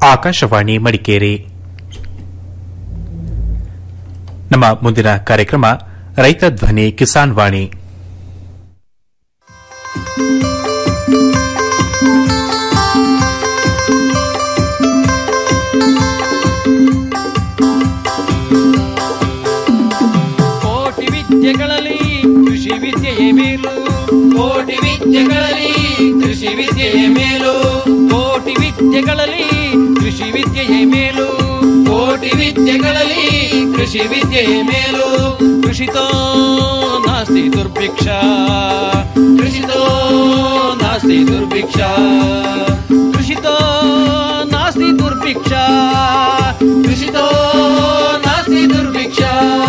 ಆಕಾಶವಾಣಿ ಮಡಿಕೇರಿ ನಮ್ಮ ಮುಂದಿನ ಕಾರ್ಯಕ್ರಮ ರೈತ ಧ್ವನಿ ಕಿಸಾನ್ ವಾಣಿ ಕೋಟಿ ವಿದ್ಯೆಗಳಲ್ಲಿ ಕೃಷಿ ವಿದ್ಯೆಯೇ ಮೇಲು ಕೋಟಿ ವಿದ್ಯೆಗಳಲ್ಲಿ ಕೃಷಿ ವಿದ್ಯೆಯೇ ಮೇಲು ಕೋಟಿ ವಿದ್ಯೆಗಳಲ್ಲಿ ಕೃಷಿ ವಿದ್ಯೆಯೇ ಮೇಲು ಕೋಟಿ ವಿದ್ಯೆಗಳಲ್ಲಿ ಕೃಷಿ ವಿದ್ಯೆಯೇ ಮೇಲು ಕೃಷಿತೋ ನಾಸ್ತಿ ದುರ್ಭಿಕ್ಷ ಕೃಷಿತೋ ನಾಸ್ತಿ ದುರ್ಭಿಕ್ಷ ಕೃಷಿತೋ ನಾಸ್ತಿ ದುರ್ಭಿಕ್ಷ ಕೃಷಿತೋ ನಾಸ್ತಿ ದುರ್ಭಿಕ್ಷ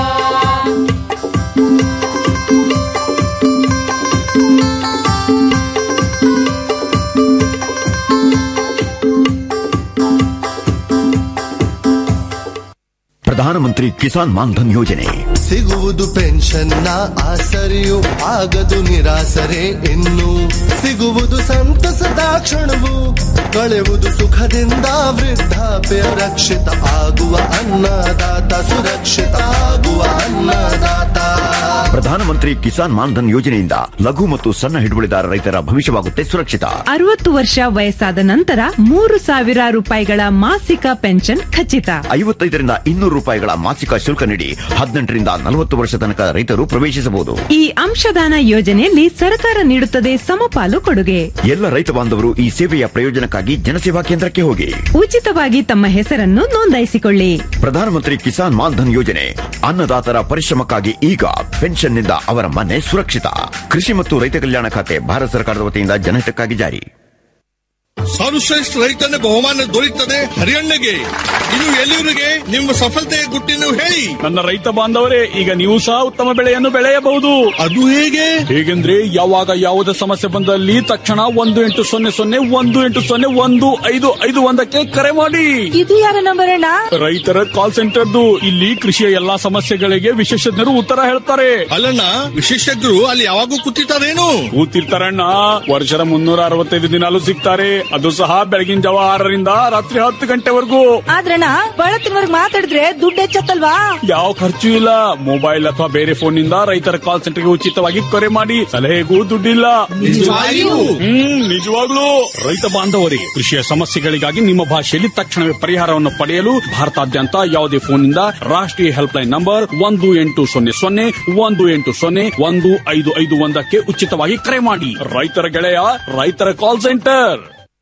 ಪ್ರಧಾನಮಂತ್ರಿ ಕಿಸಾನ್ ಮಾನ್ಧನ್ ಯೋಜನೆ ಸಿಗುವುದು ಪೆನ್ಷನ್ನ ಆಸರೆಯು ಆಗದು ನಿರಾಸರೆ ಇನ್ನು ಸಿಗುವುದು ಸಂತಸದ ಕ್ಷಣವು ಕಳೆಯುವುದು ಸುಖದಿಂದ ವೃದ್ಧಾಪ್ಯ ರಕ್ಷಿತ ಆಗುವ ಅನ್ನದಾತ ಸುರಕ್ಷಿತ ಆಗುವ ಅನ್ನದಾತ ಪ್ರಧಾನಮಂತ್ರಿ ಕಿಸಾನ್ ಮಾನ್ಧನ್ ಯೋಜನೆಯಿಂದ ಲಘು ಮತ್ತು ಸಣ್ಣ ಹಿಡುವಳಿದಾರ ರೈತರ ಭವಿಷ್ಯವಾಗುತ್ತೆ ಸುರಕ್ಷಿತ ಅರವತ್ತು ವರ್ಷ ವಯಸ್ಸಾದ ನಂತರ ಮೂರು ಸಾವಿರ ರೂಪಾಯಿಗಳ ಮಾಸಿಕ ಪೆನ್ಷನ್ ಖಚಿತ ಐವತ್ತೈದರಿಂದ ಇನ್ನೂರು ರೂಪಾಯಿಗಳ ಮಾಸಿಕ ಶುಲ್ಕ ನೀಡಿ ಹದಿನೆಂಟರಿಂದ ನಲವತ್ತು ವರ್ಷ ತನಕ ರೈತರು ಪ್ರವೇಶಿಸಬಹುದು ಈ ಅಂಶದಾನ ಯೋಜನೆಯಲ್ಲಿ ಸರ್ಕಾರ ನೀಡುತ್ತದೆ ಸಮಪಾಲು ಕೊಡುಗೆ ಎಲ್ಲ ರೈತ ಬಾಂಧವರು ಈ ಸೇವೆಯ ಪ್ರಯೋಜನಕ್ಕಾಗಿ ಜನಸೇವಾ ಕೇಂದ್ರಕ್ಕೆ ಹೋಗಿ ಉಚಿತವಾಗಿ ತಮ್ಮ ಹೆಸರನ್ನು ನೋಂದಾಯಿಸಿಕೊಳ್ಳಿ ಪ್ರಧಾನಮಂತ್ರಿ ಕಿಸಾನ್ ಮಾನ್ಧನ್ ಯೋಜನೆ ಅನ್ನದಾತರ ಪರಿಶ್ರಮಕ್ಕಾಗಿ ಈಗ ಪೆನ್ಷನ್ನಿಂದ ಅವರ ಮನೆ ಸುರಕ್ಷಿತ ಕೃಷಿ ಮತ್ತು ರೈತ ಕಲ್ಯಾಣ ಖಾತೆ ಭಾರತ ಸರ್ಕಾರದ ವತಿಯಿಂದ ಜನಹಿತಕ್ಕಾಗಿ ಜಾರಿ ಸರ್ವಶ್ರೇಷ್ಠ ರೈತನ ಬಹುಮಾನ ದೊರೆಯುತ್ತದೆ ಹರಿಯಣ್ಣಗೆ ಇನ್ನು ಎಲ್ಲಿವರಿಗೆ ನಿಮ್ಮ ಸಫಲತೆಯ ಗುಟ್ಟಿನ ಹೇಳಿ ನನ್ನ ರೈತ ಬಾಂಧವರೇ ಈಗ ನೀವು ಸಹ ಉತ್ತಮ ಬೆಳೆಯನ್ನು ಬೆಳೆಯಬಹುದು ಅದು ಹೇಗೆ ಹೇಗೆಂದ್ರೆ ಯಾವಾಗ ಯಾವುದೇ ಸಮಸ್ಯೆ ಬಂದಲ್ಲಿ ತಕ್ಷಣ ಒಂದು ಎಂಟು ಸೊನ್ನೆ ಸೊನ್ನೆ ಒಂದು ಎಂಟು ಸೊನ್ನೆ ಒಂದು ಐದು ಐದು ಒಂದಕ್ಕೆ ಕರೆ ಮಾಡಿ ಇದು ಯಾರ ನಂಬರ್ ಅಣ್ಣ ರೈತರ ಕಾಲ್ ಸೆಂಟರ್ದು ಇಲ್ಲಿ ಕೃಷಿಯ ಎಲ್ಲಾ ಸಮಸ್ಯೆಗಳಿಗೆ ವಿಶೇಷಜ್ಞರು ಉತ್ತರ ಹೇಳ್ತಾರೆ ಅಲ್ಲಣ್ಣ ವಿಶೇಷಜ್ಞರು ಅಲ್ಲಿ ಯಾವಾಗೂ ಕೂತಿರ್ತಾರೇನು ಕೂತಿರ್ತಾರಣ್ಣ ವರ್ಷದ ಮುನ್ನೂರ ಅರವತ್ತೈದು ದಿನಾಲು ಸಿಗ್ತಾರೆ ಅದು ಸಹ ಬೆಳಗಿನ ಜಾವ ಆರರಿಂದ ರಾತ್ರಿ ಹತ್ತು ಗಂಟೆವರೆಗೂ ಆದ್ರಣ್ಣ ಬಳತ್ತಿನವರ್ಗ್ ಮಾತಾಡಿದ್ರೆ ದುಡ್ಡು ಹೆಚ್ಚತ್ತಲ್ವಾ ಯಾವ ಖರ್ಚು ಇಲ್ಲ ಮೊಬೈಲ್ ಅಥವಾ ಬೇರೆ ಫೋನ್ ನಿಂದ ರೈತರ ಕಾಲ್ ಸೆಂಟರ್ಗೆ ಉಚಿತವಾಗಿ ಕರೆ ಮಾಡಿ ಸಲಹೆಗೂ ದುಡ್ಡಿಲ್ಲ ನಿಜವಾಗಿಯೂ? ಹ್ಮ್ ನಿಜವಾಗ್ಲೂ ರೈತ ಬಾಂಧವರೇ ಕೃಷಿಯ ಸಮಸ್ಯೆಗಳಿಗಾಗಿ ನಿಮ್ಮ ಭಾಷೆಯಲ್ಲಿ ತಕ್ಷಣವೇ ಪರಿಹಾರವನ್ನು ಪಡೆಯಲು ಭಾರತಾದ್ಯಂತ ಯಾವುದೇ ಫೋನ್ ನಿಂದ ರಾಷ್ಟ್ರೀಯ ಹೆಲ್ಪ್ ಲೈನ್ ನಂಬರ್ ಒಂದು ಎಂಟು ಸೊನ್ನೆ ಸೊನ್ನೆ ಒಂದು ಎಂಟು ಸೊನ್ನೆ ಒಂದು ಐದು ಐದು ಒಂದಕ್ಕೆ ಉಚಿತವಾಗಿ ಕರೆ ಮಾಡಿ ರೈತರ ಗೆಳೆಯ ರೈತರ ಕಾಲ್ ಸೆಂಟರ್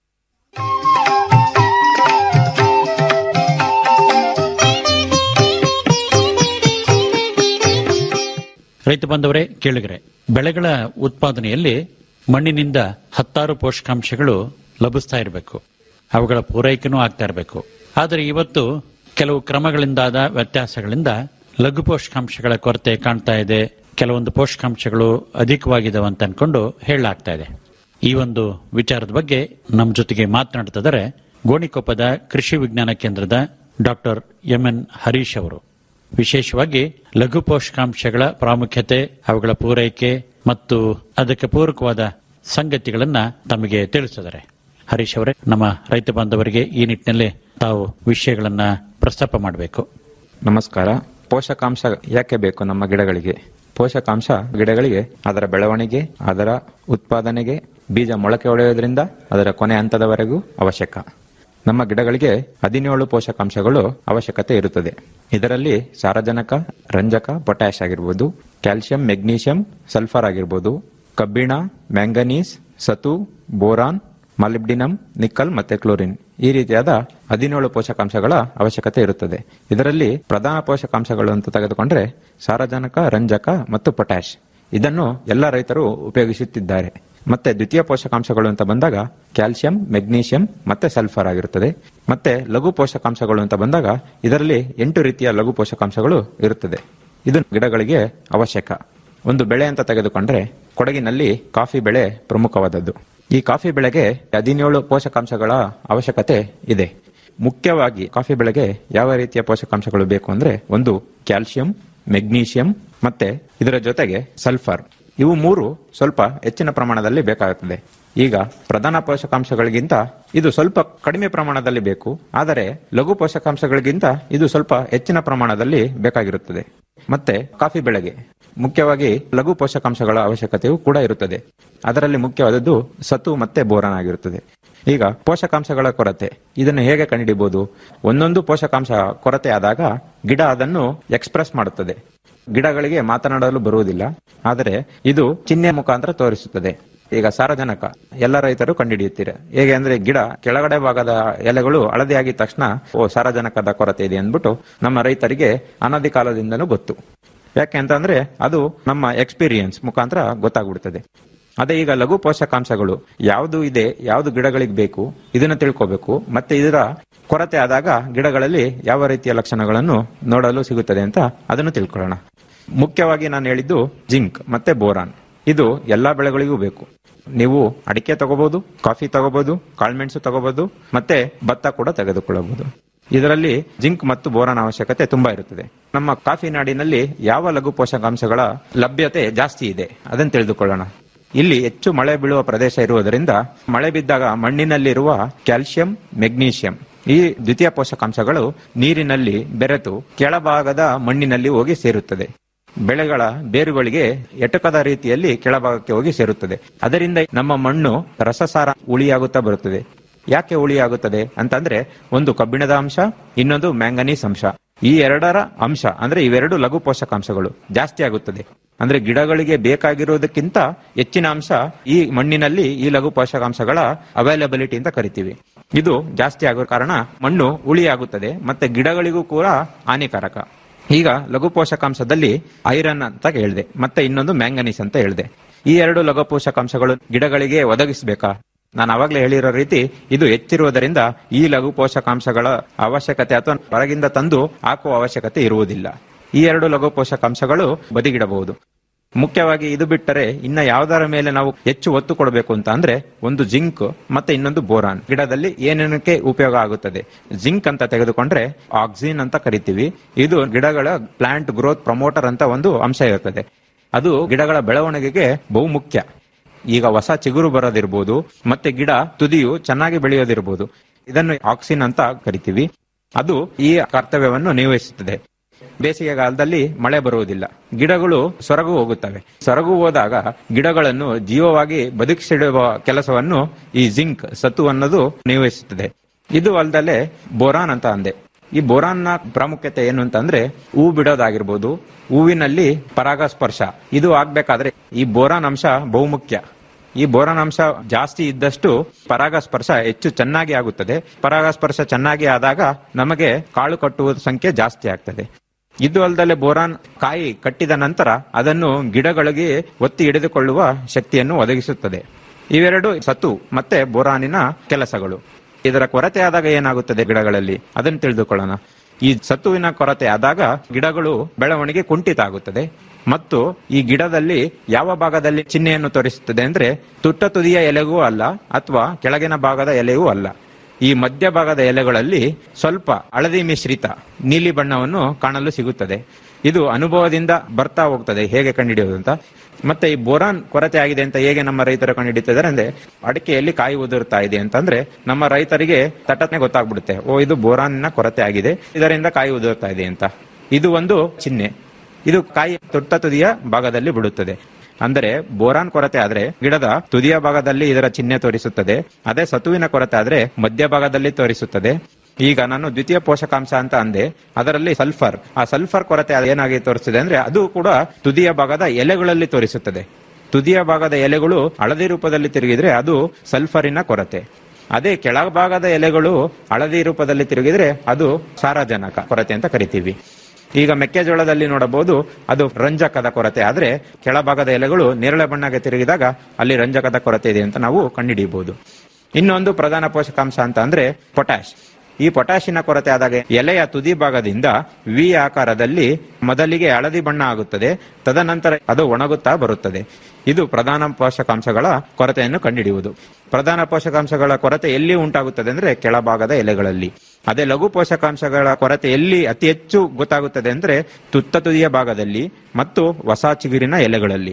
ರೈತ ಬಾಂಧವರೇ ಕೇಳಿಗರೆ ಬೆಳೆಗಳ ಉತ್ಪಾದನೆಯಲ್ಲಿ ಮಣ್ಣಿನಿಂದ ಹತ್ತಾರು ಪೋಷಕಾಂಶಗಳು ಲಭಿಸ್ತಾ ಇರಬೇಕು ಅವುಗಳ ಪೂರೈಕೆನೂ ಆಗ್ತಾ ಇರಬೇಕು ಆದರೆ ಇವತ್ತು ಕೆಲವು ಕ್ರಮಗಳಿಂದಾದ ವ್ಯತ್ಯಾಸಗಳಿಂದ ಲಘು ಪೋಷಕಾಂಶಗಳ ಕೊರತೆ ಕಾಣ್ತಾ ಇದೆ ಕೆಲವೊಂದು ಪೋಷಕಾಂಶಗಳು ಅಧಿಕವಾಗಿದ್ದಾವೆ ಅಂತ ಅನ್ಕೊಂಡು ಹೇಳಲಾಗ್ತಾ ಇದೆ ಈ ಒಂದು ವಿಚಾರದ ಬಗ್ಗೆ ನಮ್ಮ ಜೊತೆಗೆ ಮಾತನಾಡ್ತಿದ್ದಾರೆ ಗೋಣಿಕೊಪ್ಪದ ಕೃಷಿ ವಿಜ್ಞಾನ ಕೇಂದ್ರದ ಡಾಕ್ಟರ್ ಎಂಎನ್ ಹರೀಶ್ ಅವರು ವಿಶೇಷವಾಗಿ ಲಘು ಪೋಷಕಾಂಶಗಳ ಪ್ರಾಮುಖ್ಯತೆ ಅವುಗಳ ಪೂರೈಕೆ ಮತ್ತು ಅದಕ್ಕೆ ಪೂರಕವಾದ ಸಂಗತಿಗಳನ್ನ ತಮಗೆ ತಿಳಿಸಿದ್ದಾರೆ ಹರೀಶ್ ಅವರೇ ನಮ್ಮ ರೈತ ಬಾಂಧವರಿಗೆ ಈ ನಿಟ್ಟಿನಲ್ಲಿ ತಾವು ವಿಷಯಗಳನ್ನ ಪ್ರಸ್ತಾಪ ಮಾಡಬೇಕು ನಮಸ್ಕಾರ ಪೋಷಕಾಂಶ ಯಾಕೆ ಬೇಕು ನಮ್ಮ ಗಿಡಗಳಿಗೆ ಪೋಷಕಾಂಶ ಗಿಡಗಳಿಗೆ ಅದರ ಬೆಳವಣಿಗೆ ಅದರ ಉತ್ಪಾದನೆಗೆ ಬೀಜ ಮೊಳಕೆ ಹೊಡೆಯೋದ್ರಿಂದ ಅದರ ಕೊನೆ ಹಂತದವರೆಗೂ ಅವಶ್ಯಕ ನಮ್ಮ ಗಿಡಗಳಿಗೆ ಹದಿನೇಳು ಪೋಷಕಾಂಶಗಳು ಅವಶ್ಯಕತೆ ಇರುತ್ತದೆ ಇದರಲ್ಲಿ ಸಾರಜನಕ ರಂಜಕ ಪೊಟ್ಯಾಶ್ ಆಗಿರ್ಬೋದು ಕ್ಯಾಲ್ಸಿಯಂ ಮೆಗ್ನೀಷಿಯಂ ಸಲ್ಫರ್ ಆಗಿರ್ಬೋದು ಕಬ್ಬಿಣ ಮ್ಯಾಂಗನೀಸ್ ಸತು ಬೋರಾನ್ ಮಾಲಿಬ್ಡಿನಮ್ ನಿಕ್ಕಲ್ ಮತ್ತೆ ಕ್ಲೋರಿನ್ ಈ ರೀತಿಯಾದ ಹದಿನೇಳು ಪೋಷಕಾಂಶಗಳ ಅವಶ್ಯಕತೆ ಇರುತ್ತದೆ ಇದರಲ್ಲಿ ಪ್ರಧಾನ ಪೋಷಕಾಂಶಗಳು ಅಂತ ತೆಗೆದುಕೊಂಡ್ರೆ ಸಾರಜನಕ ರಂಜಕ ಮತ್ತು ಪೊಟ್ಯಾಶ್ ಇದನ್ನು ಎಲ್ಲ ರೈತರು ಉಪಯೋಗಿಸುತ್ತಿದ್ದಾರೆ ಮತ್ತೆ ದ್ವಿತೀಯ ಪೋಷಕಾಂಶಗಳು ಅಂತ ಬಂದಾಗ ಕ್ಯಾಲ್ಸಿಯಂ ಮೆಗ್ನೀಷಿಯಂ ಮತ್ತೆ ಸಲ್ಫರ್ ಆಗಿರುತ್ತದೆ ಮತ್ತೆ ಲಘು ಪೋಷಕಾಂಶಗಳು ಅಂತ ಬಂದಾಗ ಇದರಲ್ಲಿ ಎಂಟು ರೀತಿಯ ಲಘು ಪೋಷಕಾಂಶಗಳು ಇರುತ್ತದೆ ಇದು ಗಿಡಗಳಿಗೆ ಅವಶ್ಯಕ ಒಂದು ಬೆಳೆ ಅಂತ ತೆಗೆದುಕೊಂಡ್ರೆ ಕೊಡಗಿನಲ್ಲಿ ಕಾಫಿ ಬೆಳೆ ಪ್ರಮುಖವಾದದ್ದು ಈ ಕಾಫಿ ಬೆಳೆಗೆ ಹದಿನೇಳು ಪೋಷಕಾಂಶಗಳ ಅವಶ್ಯಕತೆ ಇದೆ ಮುಖ್ಯವಾಗಿ ಕಾಫಿ ಬೆಳೆಗೆ ಯಾವ ರೀತಿಯ ಪೋಷಕಾಂಶಗಳು ಬೇಕು ಅಂದ್ರೆ ಒಂದು ಕ್ಯಾಲ್ಸಿಯಂ ಮೆಗ್ನೀಷಿಯಂ ಮತ್ತೆ ಇದರ ಜೊತೆಗೆ ಸಲ್ಫರ್ ಇವು ಮೂರು ಸ್ವಲ್ಪ ಹೆಚ್ಚಿನ ಪ್ರಮಾಣದಲ್ಲಿ ಬೇಕಾಗುತ್ತದೆ ಈಗ ಪ್ರಧಾನ ಪೋಷಕಾಂಶಗಳಿಗಿಂತ ಇದು ಸ್ವಲ್ಪ ಕಡಿಮೆ ಪ್ರಮಾಣದಲ್ಲಿ ಬೇಕು ಆದರೆ ಲಘು ಪೋಷಕಾಂಶಗಳಿಗಿಂತ ಇದು ಸ್ವಲ್ಪ ಹೆಚ್ಚಿನ ಪ್ರಮಾಣದಲ್ಲಿ ಬೇಕಾಗಿರುತ್ತದೆ ಮತ್ತೆ ಕಾಫಿ ಬೆಳೆಗೆ ಮುಖ್ಯವಾಗಿ ಲಘು ಪೋಷಕಾಂಶಗಳ ಅವಶ್ಯಕತೆಯೂ ಕೂಡ ಇರುತ್ತದೆ ಅದರಲ್ಲಿ ಮುಖ್ಯವಾದದ್ದು ಸತು ಮತ್ತೆ ಬೋರಾನ್ ಆಗಿರುತ್ತದೆ ಈಗ ಪೋಷಕಾಂಶಗಳ ಕೊರತೆ ಇದನ್ನು ಹೇಗೆ ಕಂಡುಹಿಡಿಯಬಹುದು ಒಂದೊಂದು ಪೋಷಕಾಂಶ ಕೊರತೆ ಆದಾಗ ಗಿಡ ಅದನ್ನು ಎಕ್ಸ್ಪ್ರೆಸ್ ಮಾಡುತ್ತದೆ ಗಿಡಗಳಿಗೆ ಮಾತನಾಡಲು ಬರುವುದಿಲ್ಲ ಆದರೆ ಇದು ಚಿಹ್ನೆ ಮುಖಾಂತರ ತೋರಿಸುತ್ತದೆ ಈಗ ಸಾರಜನಕ ಎಲ್ಲ ರೈತರು ಕಂಡುಹಿಡಿಯುತ್ತೀರ ಹೇಗೆ ಅಂದ್ರೆ ಗಿಡ ಕೆಳಗಡೆ ಭಾಗದ ಎಲೆಗಳು ಹಳದಿ ಆಗಿದ ತಕ್ಷಣ ಓ ಸಾರಜನಕದ ಕೊರತೆ ಇದೆ ಅಂದ್ಬಿಟ್ಟು ನಮ್ಮ ರೈತರಿಗೆ ಅನಾದಿ ಕಾಲದಿಂದನೂ ಗೊತ್ತು ಯಾಕೆ ಅಂತಂದ್ರೆ ಅದು ನಮ್ಮ ಎಕ್ಸ್ಪೀರಿಯನ್ಸ್ ಮುಖಾಂತರ ಗೊತ್ತಾಗ್ಬಿಡ್ತದೆ ಅದೇ ಈಗ ಲಘು ಪೋಷಕಾಂಶಗಳು ಯಾವುದು ಇದೆ ಯಾವುದು ಗಿಡಗಳಿಗೆ ಬೇಕು ಇದನ್ನ ತಿಳ್ಕೋಬೇಕು ಮತ್ತೆ ಇದರ ಕೊರತೆ ಆದಾಗ ಗಿಡಗಳಲ್ಲಿ ಯಾವ ರೀತಿಯ ಲಕ್ಷಣಗಳನ್ನು ನೋಡಲು ಸಿಗುತ್ತದೆ ಅಂತ ಅದನ್ನು ತಿಳ್ಕೊಳ್ಳೋಣ ಮುಖ್ಯವಾಗಿ ನಾನು ಹೇಳಿದ್ದು ಜಿಂಕ್ ಮತ್ತೆ ಬೋರಾನ್ ಇದು ಎಲ್ಲಾ ಬೆಳೆಗಳಿಗೂ ಬೇಕು ನೀವು ಅಡಿಕೆ ತಗೋಬಹುದು ಕಾಫಿ ತಗೋಬಹುದು ಕಾಳ್ಮೆಣಸು ತಗೋಬಹುದು ಮತ್ತೆ ಭತ್ತ ಕೂಡ ತೆಗೆದುಕೊಳ್ಳಬಹುದು ಇದರಲ್ಲಿ ಜಿಂಕ್ ಮತ್ತು ಬೋರಾನ್ ಅವಶ್ಯಕತೆ ತುಂಬಾ ಇರುತ್ತದೆ ನಮ್ಮ ಕಾಫಿ ನಾಡಿನಲ್ಲಿ ಯಾವ ಲಘು ಪೋಷಕಾಂಶಗಳ ಲಭ್ಯತೆ ಜಾಸ್ತಿ ಇದೆ ಅದನ್ನು ತಿಳಿದುಕೊಳ್ಳೋಣ ಇಲ್ಲಿ ಹೆಚ್ಚು ಮಳೆ ಬೀಳುವ ಪ್ರದೇಶ ಇರುವುದರಿಂದ ಮಳೆ ಬಿದ್ದಾಗ ಮಣ್ಣಿನಲ್ಲಿರುವ ಕ್ಯಾಲ್ಸಿಯಂ ಮೆಗ್ನೀಷಿಯಂ ಈ ದ್ವಿತೀಯ ಪೋಷಕಾಂಶಗಳು ನೀರಿನಲ್ಲಿ ಬೆರೆತು ಕೆಳಭಾಗದ ಮಣ್ಣಿನಲ್ಲಿ ಹೋಗಿ ಸೇರುತ್ತದೆ ಬೆಳೆಗಳ ಬೇರುಗಳಿಗೆ ಎಟಕದ ರೀತಿಯಲ್ಲಿ ಕೆಳಭಾಗಕ್ಕೆ ಹೋಗಿ ಸೇರುತ್ತದೆ ಅದರಿಂದ ನಮ್ಮ ಮಣ್ಣು ರಸಸಾರ ಉಳಿಯಾಗುತ್ತಾ ಬರುತ್ತದೆ ಯಾಕೆ ಉಳಿಯಾಗುತ್ತದೆ ಅಂತಂದ್ರೆ ಒಂದು ಕಬ್ಬಿಣದ ಅಂಶ ಇನ್ನೊಂದು ಮ್ಯಾಂಗನೀಸ್ ಅಂಶ ಈ ಎರಡರ ಅಂಶ ಅಂದ್ರೆ ಇವೆರಡು ಲಘು ಪೋಷಕಾಂಶಗಳು ಜಾಸ್ತಿ ಆಗುತ್ತದೆ ಅಂದ್ರೆ ಗಿಡಗಳಿಗೆ ಬೇಕಾಗಿರುವುದಕ್ಕಿಂತ ಹೆಚ್ಚಿನ ಅಂಶ ಈ ಮಣ್ಣಿನಲ್ಲಿ ಈ ಲಘು ಪೋಷಕಾಂಶಗಳ ಅವೈಲಬಿಲಿಟಿ ಅಂತ ಕರಿತೀವಿ ಇದು ಜಾಸ್ತಿ ಆಗೋ ಕಾರಣ ಮಣ್ಣು ಉಳಿಯಾಗುತ್ತದೆ ಮತ್ತೆ ಗಿಡಗಳಿಗೂ ಕೂಡ ಹಾನಿಕಾರಕ ಈಗ ಲಘು ಪೋಷಕಾಂಶದಲ್ಲಿ ಐರನ್ ಅಂತ ಹೇಳಿದೆ ಮತ್ತೆ ಇನ್ನೊಂದು ಮ್ಯಾಂಗನೀಸ್ ಅಂತ ಹೇಳಿದೆ ಈ ಎರಡು ಲಘು ಪೋಷಕಾಂಶಗಳು ಗಿಡಗಳಿಗೆ ಒದಗಿಸಬೇಕಾ ನಾನು ಅವಾಗಲೇ ಹೇಳಿರೋ ರೀತಿ ಇದು ಹೆಚ್ಚಿರುವುದರಿಂದ ಈ ಲಘು ಪೋಷಕಾಂಶಗಳ ಅವಶ್ಯಕತೆ ಅಥವಾ ಹೊರಗಿಂದ ತಂದು ಹಾಕುವ ಅವಶ್ಯಕತೆ ಇರುವುದಿಲ್ಲ ಈ ಎರಡು ಲಘು ಪೋಷಕಾಂಶಗಳು ಬದಿಗಿಡಬಹುದು ಮುಖ್ಯವಾಗಿ ಇದು ಬಿಟ್ಟರೆ ಇನ್ನ ಯಾವುದರ ಮೇಲೆ ನಾವು ಹೆಚ್ಚು ಒತ್ತು ಕೊಡಬೇಕು ಅಂತ ಅಂದ್ರೆ ಒಂದು ಜಿಂಕ್ ಮತ್ತೆ ಇನ್ನೊಂದು ಬೋರಾನ್ ಗಿಡದಲ್ಲಿ ಏನೇನಕ್ಕೆ ಉಪಯೋಗ ಆಗುತ್ತದೆ ಜಿಂಕ್ ಅಂತ ತೆಗೆದುಕೊಂಡ್ರೆ ಆಕ್ಸಿನ್ ಅಂತ ಕರಿತೀವಿ ಇದು ಗಿಡಗಳ ಪ್ಲಾಂಟ್ ಗ್ರೋತ್ ಪ್ರಮೋಟರ್ ಅಂತ ಒಂದು ಅಂಶ ಇರುತ್ತದೆ ಅದು ಗಿಡಗಳ ಬೆಳವಣಿಗೆಗೆ ಬಹುಮುಖ್ಯ ಈಗ ಹೊಸ ಚಿಗುರು ಬರೋದಿರ್ಬೋದು ಮತ್ತೆ ಗಿಡ ತುದಿಯು ಚೆನ್ನಾಗಿ ಬೆಳೆಯೋದಿರ್ಬೋದು ಇದನ್ನು ಆಕ್ಸಿನ್ ಅಂತ ಕರಿತೀವಿ ಅದು ಈ ಕರ್ತವ್ಯವನ್ನು ನಿರ್ವಹಿಸುತ್ತದೆ ಬೇಸಿಗೆಗಾಲದಲ್ಲಿ ಮಳೆ ಬರುವುದಿಲ್ಲ ಗಿಡಗಳು ಸೊರಗು ಹೋಗುತ್ತವೆ ಸೊರಗು ಹೋದಾಗ ಗಿಡಗಳನ್ನು ಜೀವವಾಗಿ ಬದುಕಿಸಿಡುವ ಕೆಲಸವನ್ನು ಈ ಜಿಂಕ್ ಸತ್ತು ಅನ್ನೋದು ನಿರ್ವಹಿಸುತ್ತದೆ ಇದು ಅಲ್ಲದೆ ಬೋರಾನ್ ಅಂತ ಅಂದೆ ಈ ಬೋರಾನ್ನ ಪ್ರಾಮುಖ್ಯತೆ ಏನು ಅಂತಂದ್ರೆ ಹೂ ಬಿಡೋದಾಗಿರ್ಬೋದು ಹೂವಿನಲ್ಲಿ ಪರಾಗಸ್ಪರ್ಶ ಇದು ಆಗ್ಬೇಕಾದ್ರೆ ಈ ಬೋರಾನ್ ಅಂಶ ಬಹುಮುಖ್ಯ ಈ ಬೋರಾನ್ ಅಂಶ ಜಾಸ್ತಿ ಇದ್ದಷ್ಟು ಪರಾಗಸ್ಪರ್ಶ ಹೆಚ್ಚು ಚೆನ್ನಾಗಿ ಆಗುತ್ತದೆ ಪರಾಗಸ್ಪರ್ಶ ಚೆನ್ನಾಗಿ ಆದಾಗ ನಮಗೆ ಕಾಳು ಕಟ್ಟುವ ಸಂಖ್ಯೆ ಜಾಸ್ತಿ ಆಗ್ತದೆ ಇದು ಅಲ್ಲದೆ ಬೋರಾನ್ ಕಾಯಿ ಕಟ್ಟಿದ ನಂತರ ಅದನ್ನು ಗಿಡಗಳಿಗೆ ಒತ್ತಿ ಹಿಡಿದುಕೊಳ್ಳುವ ಶಕ್ತಿಯನ್ನು ಒದಗಿಸುತ್ತದೆ ಇವೆರಡು ಸತು ಮತ್ತೆ ಬೋರಾನಿನ ಕೆಲಸಗಳು ಇದರ ಕೊರತೆ ಆದಾಗ ಏನಾಗುತ್ತದೆ ಗಿಡಗಳಲ್ಲಿ ಅದನ್ನು ತಿಳಿದುಕೊಳ್ಳೋಣ ಈ ಸತ್ತುವಿನ ಕೊರತೆ ಆದಾಗ ಗಿಡಗಳು ಬೆಳವಣಿಗೆ ಕುಂಠಿತ ಆಗುತ್ತದೆ ಮತ್ತು ಈ ಗಿಡದಲ್ಲಿ ಯಾವ ಭಾಗದಲ್ಲಿ ಚಿಹ್ನೆಯನ್ನು ತೋರಿಸುತ್ತದೆ ಅಂದ್ರೆ ತುಟ್ಟ ತುದಿಯ ಎಲೆಗೂ ಅಲ್ಲ ಅಥವಾ ಕೆಳಗಿನ ಭಾಗದ ಎಲೆಯೂ ಅಲ್ಲ ಈ ಮಧ್ಯ ಭಾಗದ ಎಲೆಗಳಲ್ಲಿ ಸ್ವಲ್ಪ ಹಳದಿ ಮಿಶ್ರಿತ ನೀಲಿ ಬಣ್ಣವನ್ನು ಕಾಣಲು ಸಿಗುತ್ತದೆ ಇದು ಅನುಭವದಿಂದ ಬರ್ತಾ ಹೋಗ್ತದೆ ಹೇಗೆ ಕಂಡುಹಿಡಿಯೋದು ಅಂತ ಮತ್ತೆ ಈ ಬೋರಾನ್ ಕೊರತೆ ಆಗಿದೆ ಅಂತ ಹೇಗೆ ನಮ್ಮ ರೈತರು ಕಂಡುಹಿಡಿತಿದ್ದಾರೆ ಅಂದ್ರೆ ಅಡಿಕೆಯಲ್ಲಿ ಕಾಯಿ ಉದುರ್ತಾ ಇದೆ ಅಂತಂದ್ರೆ ನಮ್ಮ ರೈತರಿಗೆ ತಟ್ಟನೆ ಗೊತ್ತಾಗ್ಬಿಡುತ್ತೆ ಓ ಇದು ಬೋರಾನ್ನ ಕೊರತೆ ಆಗಿದೆ ಇದರಿಂದ ಕಾಯಿ ಉದುರ್ತಾ ಇದೆ ಅಂತ ಇದು ಒಂದು ಚಿಹ್ನೆ ಇದು ಕಾಯಿ ತೊಟ್ಟ ತುದಿಯ ಭಾಗದಲ್ಲಿ ಬಿಡುತ್ತದೆ ಅಂದರೆ ಬೋರಾನ್ ಕೊರತೆ ಆದ್ರೆ ಗಿಡದ ತುದಿಯ ಭಾಗದಲ್ಲಿ ಇದರ ಚಿಹ್ನೆ ತೋರಿಸುತ್ತದೆ ಅದೇ ಸತುವಿನ ಕೊರತೆ ಆದ್ರೆ ಮಧ್ಯ ಭಾಗದಲ್ಲಿ ತೋರಿಸುತ್ತದೆ ಈಗ ನಾನು ದ್ವಿತೀಯ ಪೋಷಕಾಂಶ ಅಂತ ಅಂದೆ ಅದರಲ್ಲಿ ಸಲ್ಫರ್ ಆ ಸಲ್ಫರ್ ಕೊರತೆ ಏನಾಗಿ ತೋರಿಸುತ್ತದೆ ಅಂದ್ರೆ ಅದು ಕೂಡ ತುದಿಯ ಭಾಗದ ಎಲೆಗಳಲ್ಲಿ ತೋರಿಸುತ್ತದೆ ತುದಿಯ ಭಾಗದ ಎಲೆಗಳು ಹಳದಿ ರೂಪದಲ್ಲಿ ತಿರುಗಿದ್ರೆ ಅದು ಸಲ್ಫರಿನ ಕೊರತೆ ಅದೇ ಕೆಳಭಾಗದ ಎಲೆಗಳು ಹಳದಿ ರೂಪದಲ್ಲಿ ತಿರುಗಿದ್ರೆ ಅದು ಸಾರಜನಕ ಕೊರತೆ ಅಂತ ಕರಿತೀವಿ ಈಗ ಮೆಕ್ಕೆಜೋಳದಲ್ಲಿ ನೋಡಬಹುದು ಅದು ರಂಜಕದ ಕೊರತೆ ಆದ್ರೆ ಕೆಳಭಾಗದ ಎಲೆಗಳು ನೇರಳೆ ಬಣ್ಣಗೆ ತಿರುಗಿದಾಗ ಅಲ್ಲಿ ರಂಜಕದ ಕೊರತೆ ಇದೆ ಅಂತ ನಾವು ಕಂಡುಹಿಡಿಯಬಹುದು ಇನ್ನೊಂದು ಪ್ರಧಾನ ಪೋಷಕಾಂಶ ಅಂತ ಅಂದ್ರೆ ಪೊಟ್ಯಾಶ್ ಈ ಪೊಟ್ಯಾಶಿನ ಕೊರತೆ ಆದಾಗ ಎಲೆಯ ತುದಿ ಭಾಗದಿಂದ ವಿ ಆಕಾರದಲ್ಲಿ ಮೊದಲಿಗೆ ಹಳದಿ ಬಣ್ಣ ಆಗುತ್ತದೆ ತದನಂತರ ಅದು ಒಣಗುತ್ತಾ ಬರುತ್ತದೆ ಇದು ಪ್ರಧಾನ ಪೋಷಕಾಂಶಗಳ ಕೊರತೆಯನ್ನು ಕಂಡುಹಿಡಿಯುವುದು ಪ್ರಧಾನ ಪೋಷಕಾಂಶಗಳ ಕೊರತೆ ಎಲ್ಲಿ ಉಂಟಾಗುತ್ತದೆ ಅಂದ್ರೆ ಕೆಳಭಾಗದ ಎಲೆಗಳಲ್ಲಿ ಅದೇ ಲಘು ಪೋಷಕಾಂಶಗಳ ಕೊರತೆ ಎಲ್ಲಿ ಅತಿ ಹೆಚ್ಚು ಗೊತ್ತಾಗುತ್ತದೆ ಅಂದ್ರೆ ತುತ್ತ ತುದಿಯ ಭಾಗದಲ್ಲಿ ಮತ್ತು ಹೊಸ ಚಿಗುರಿನ ಎಲೆಗಳಲ್ಲಿ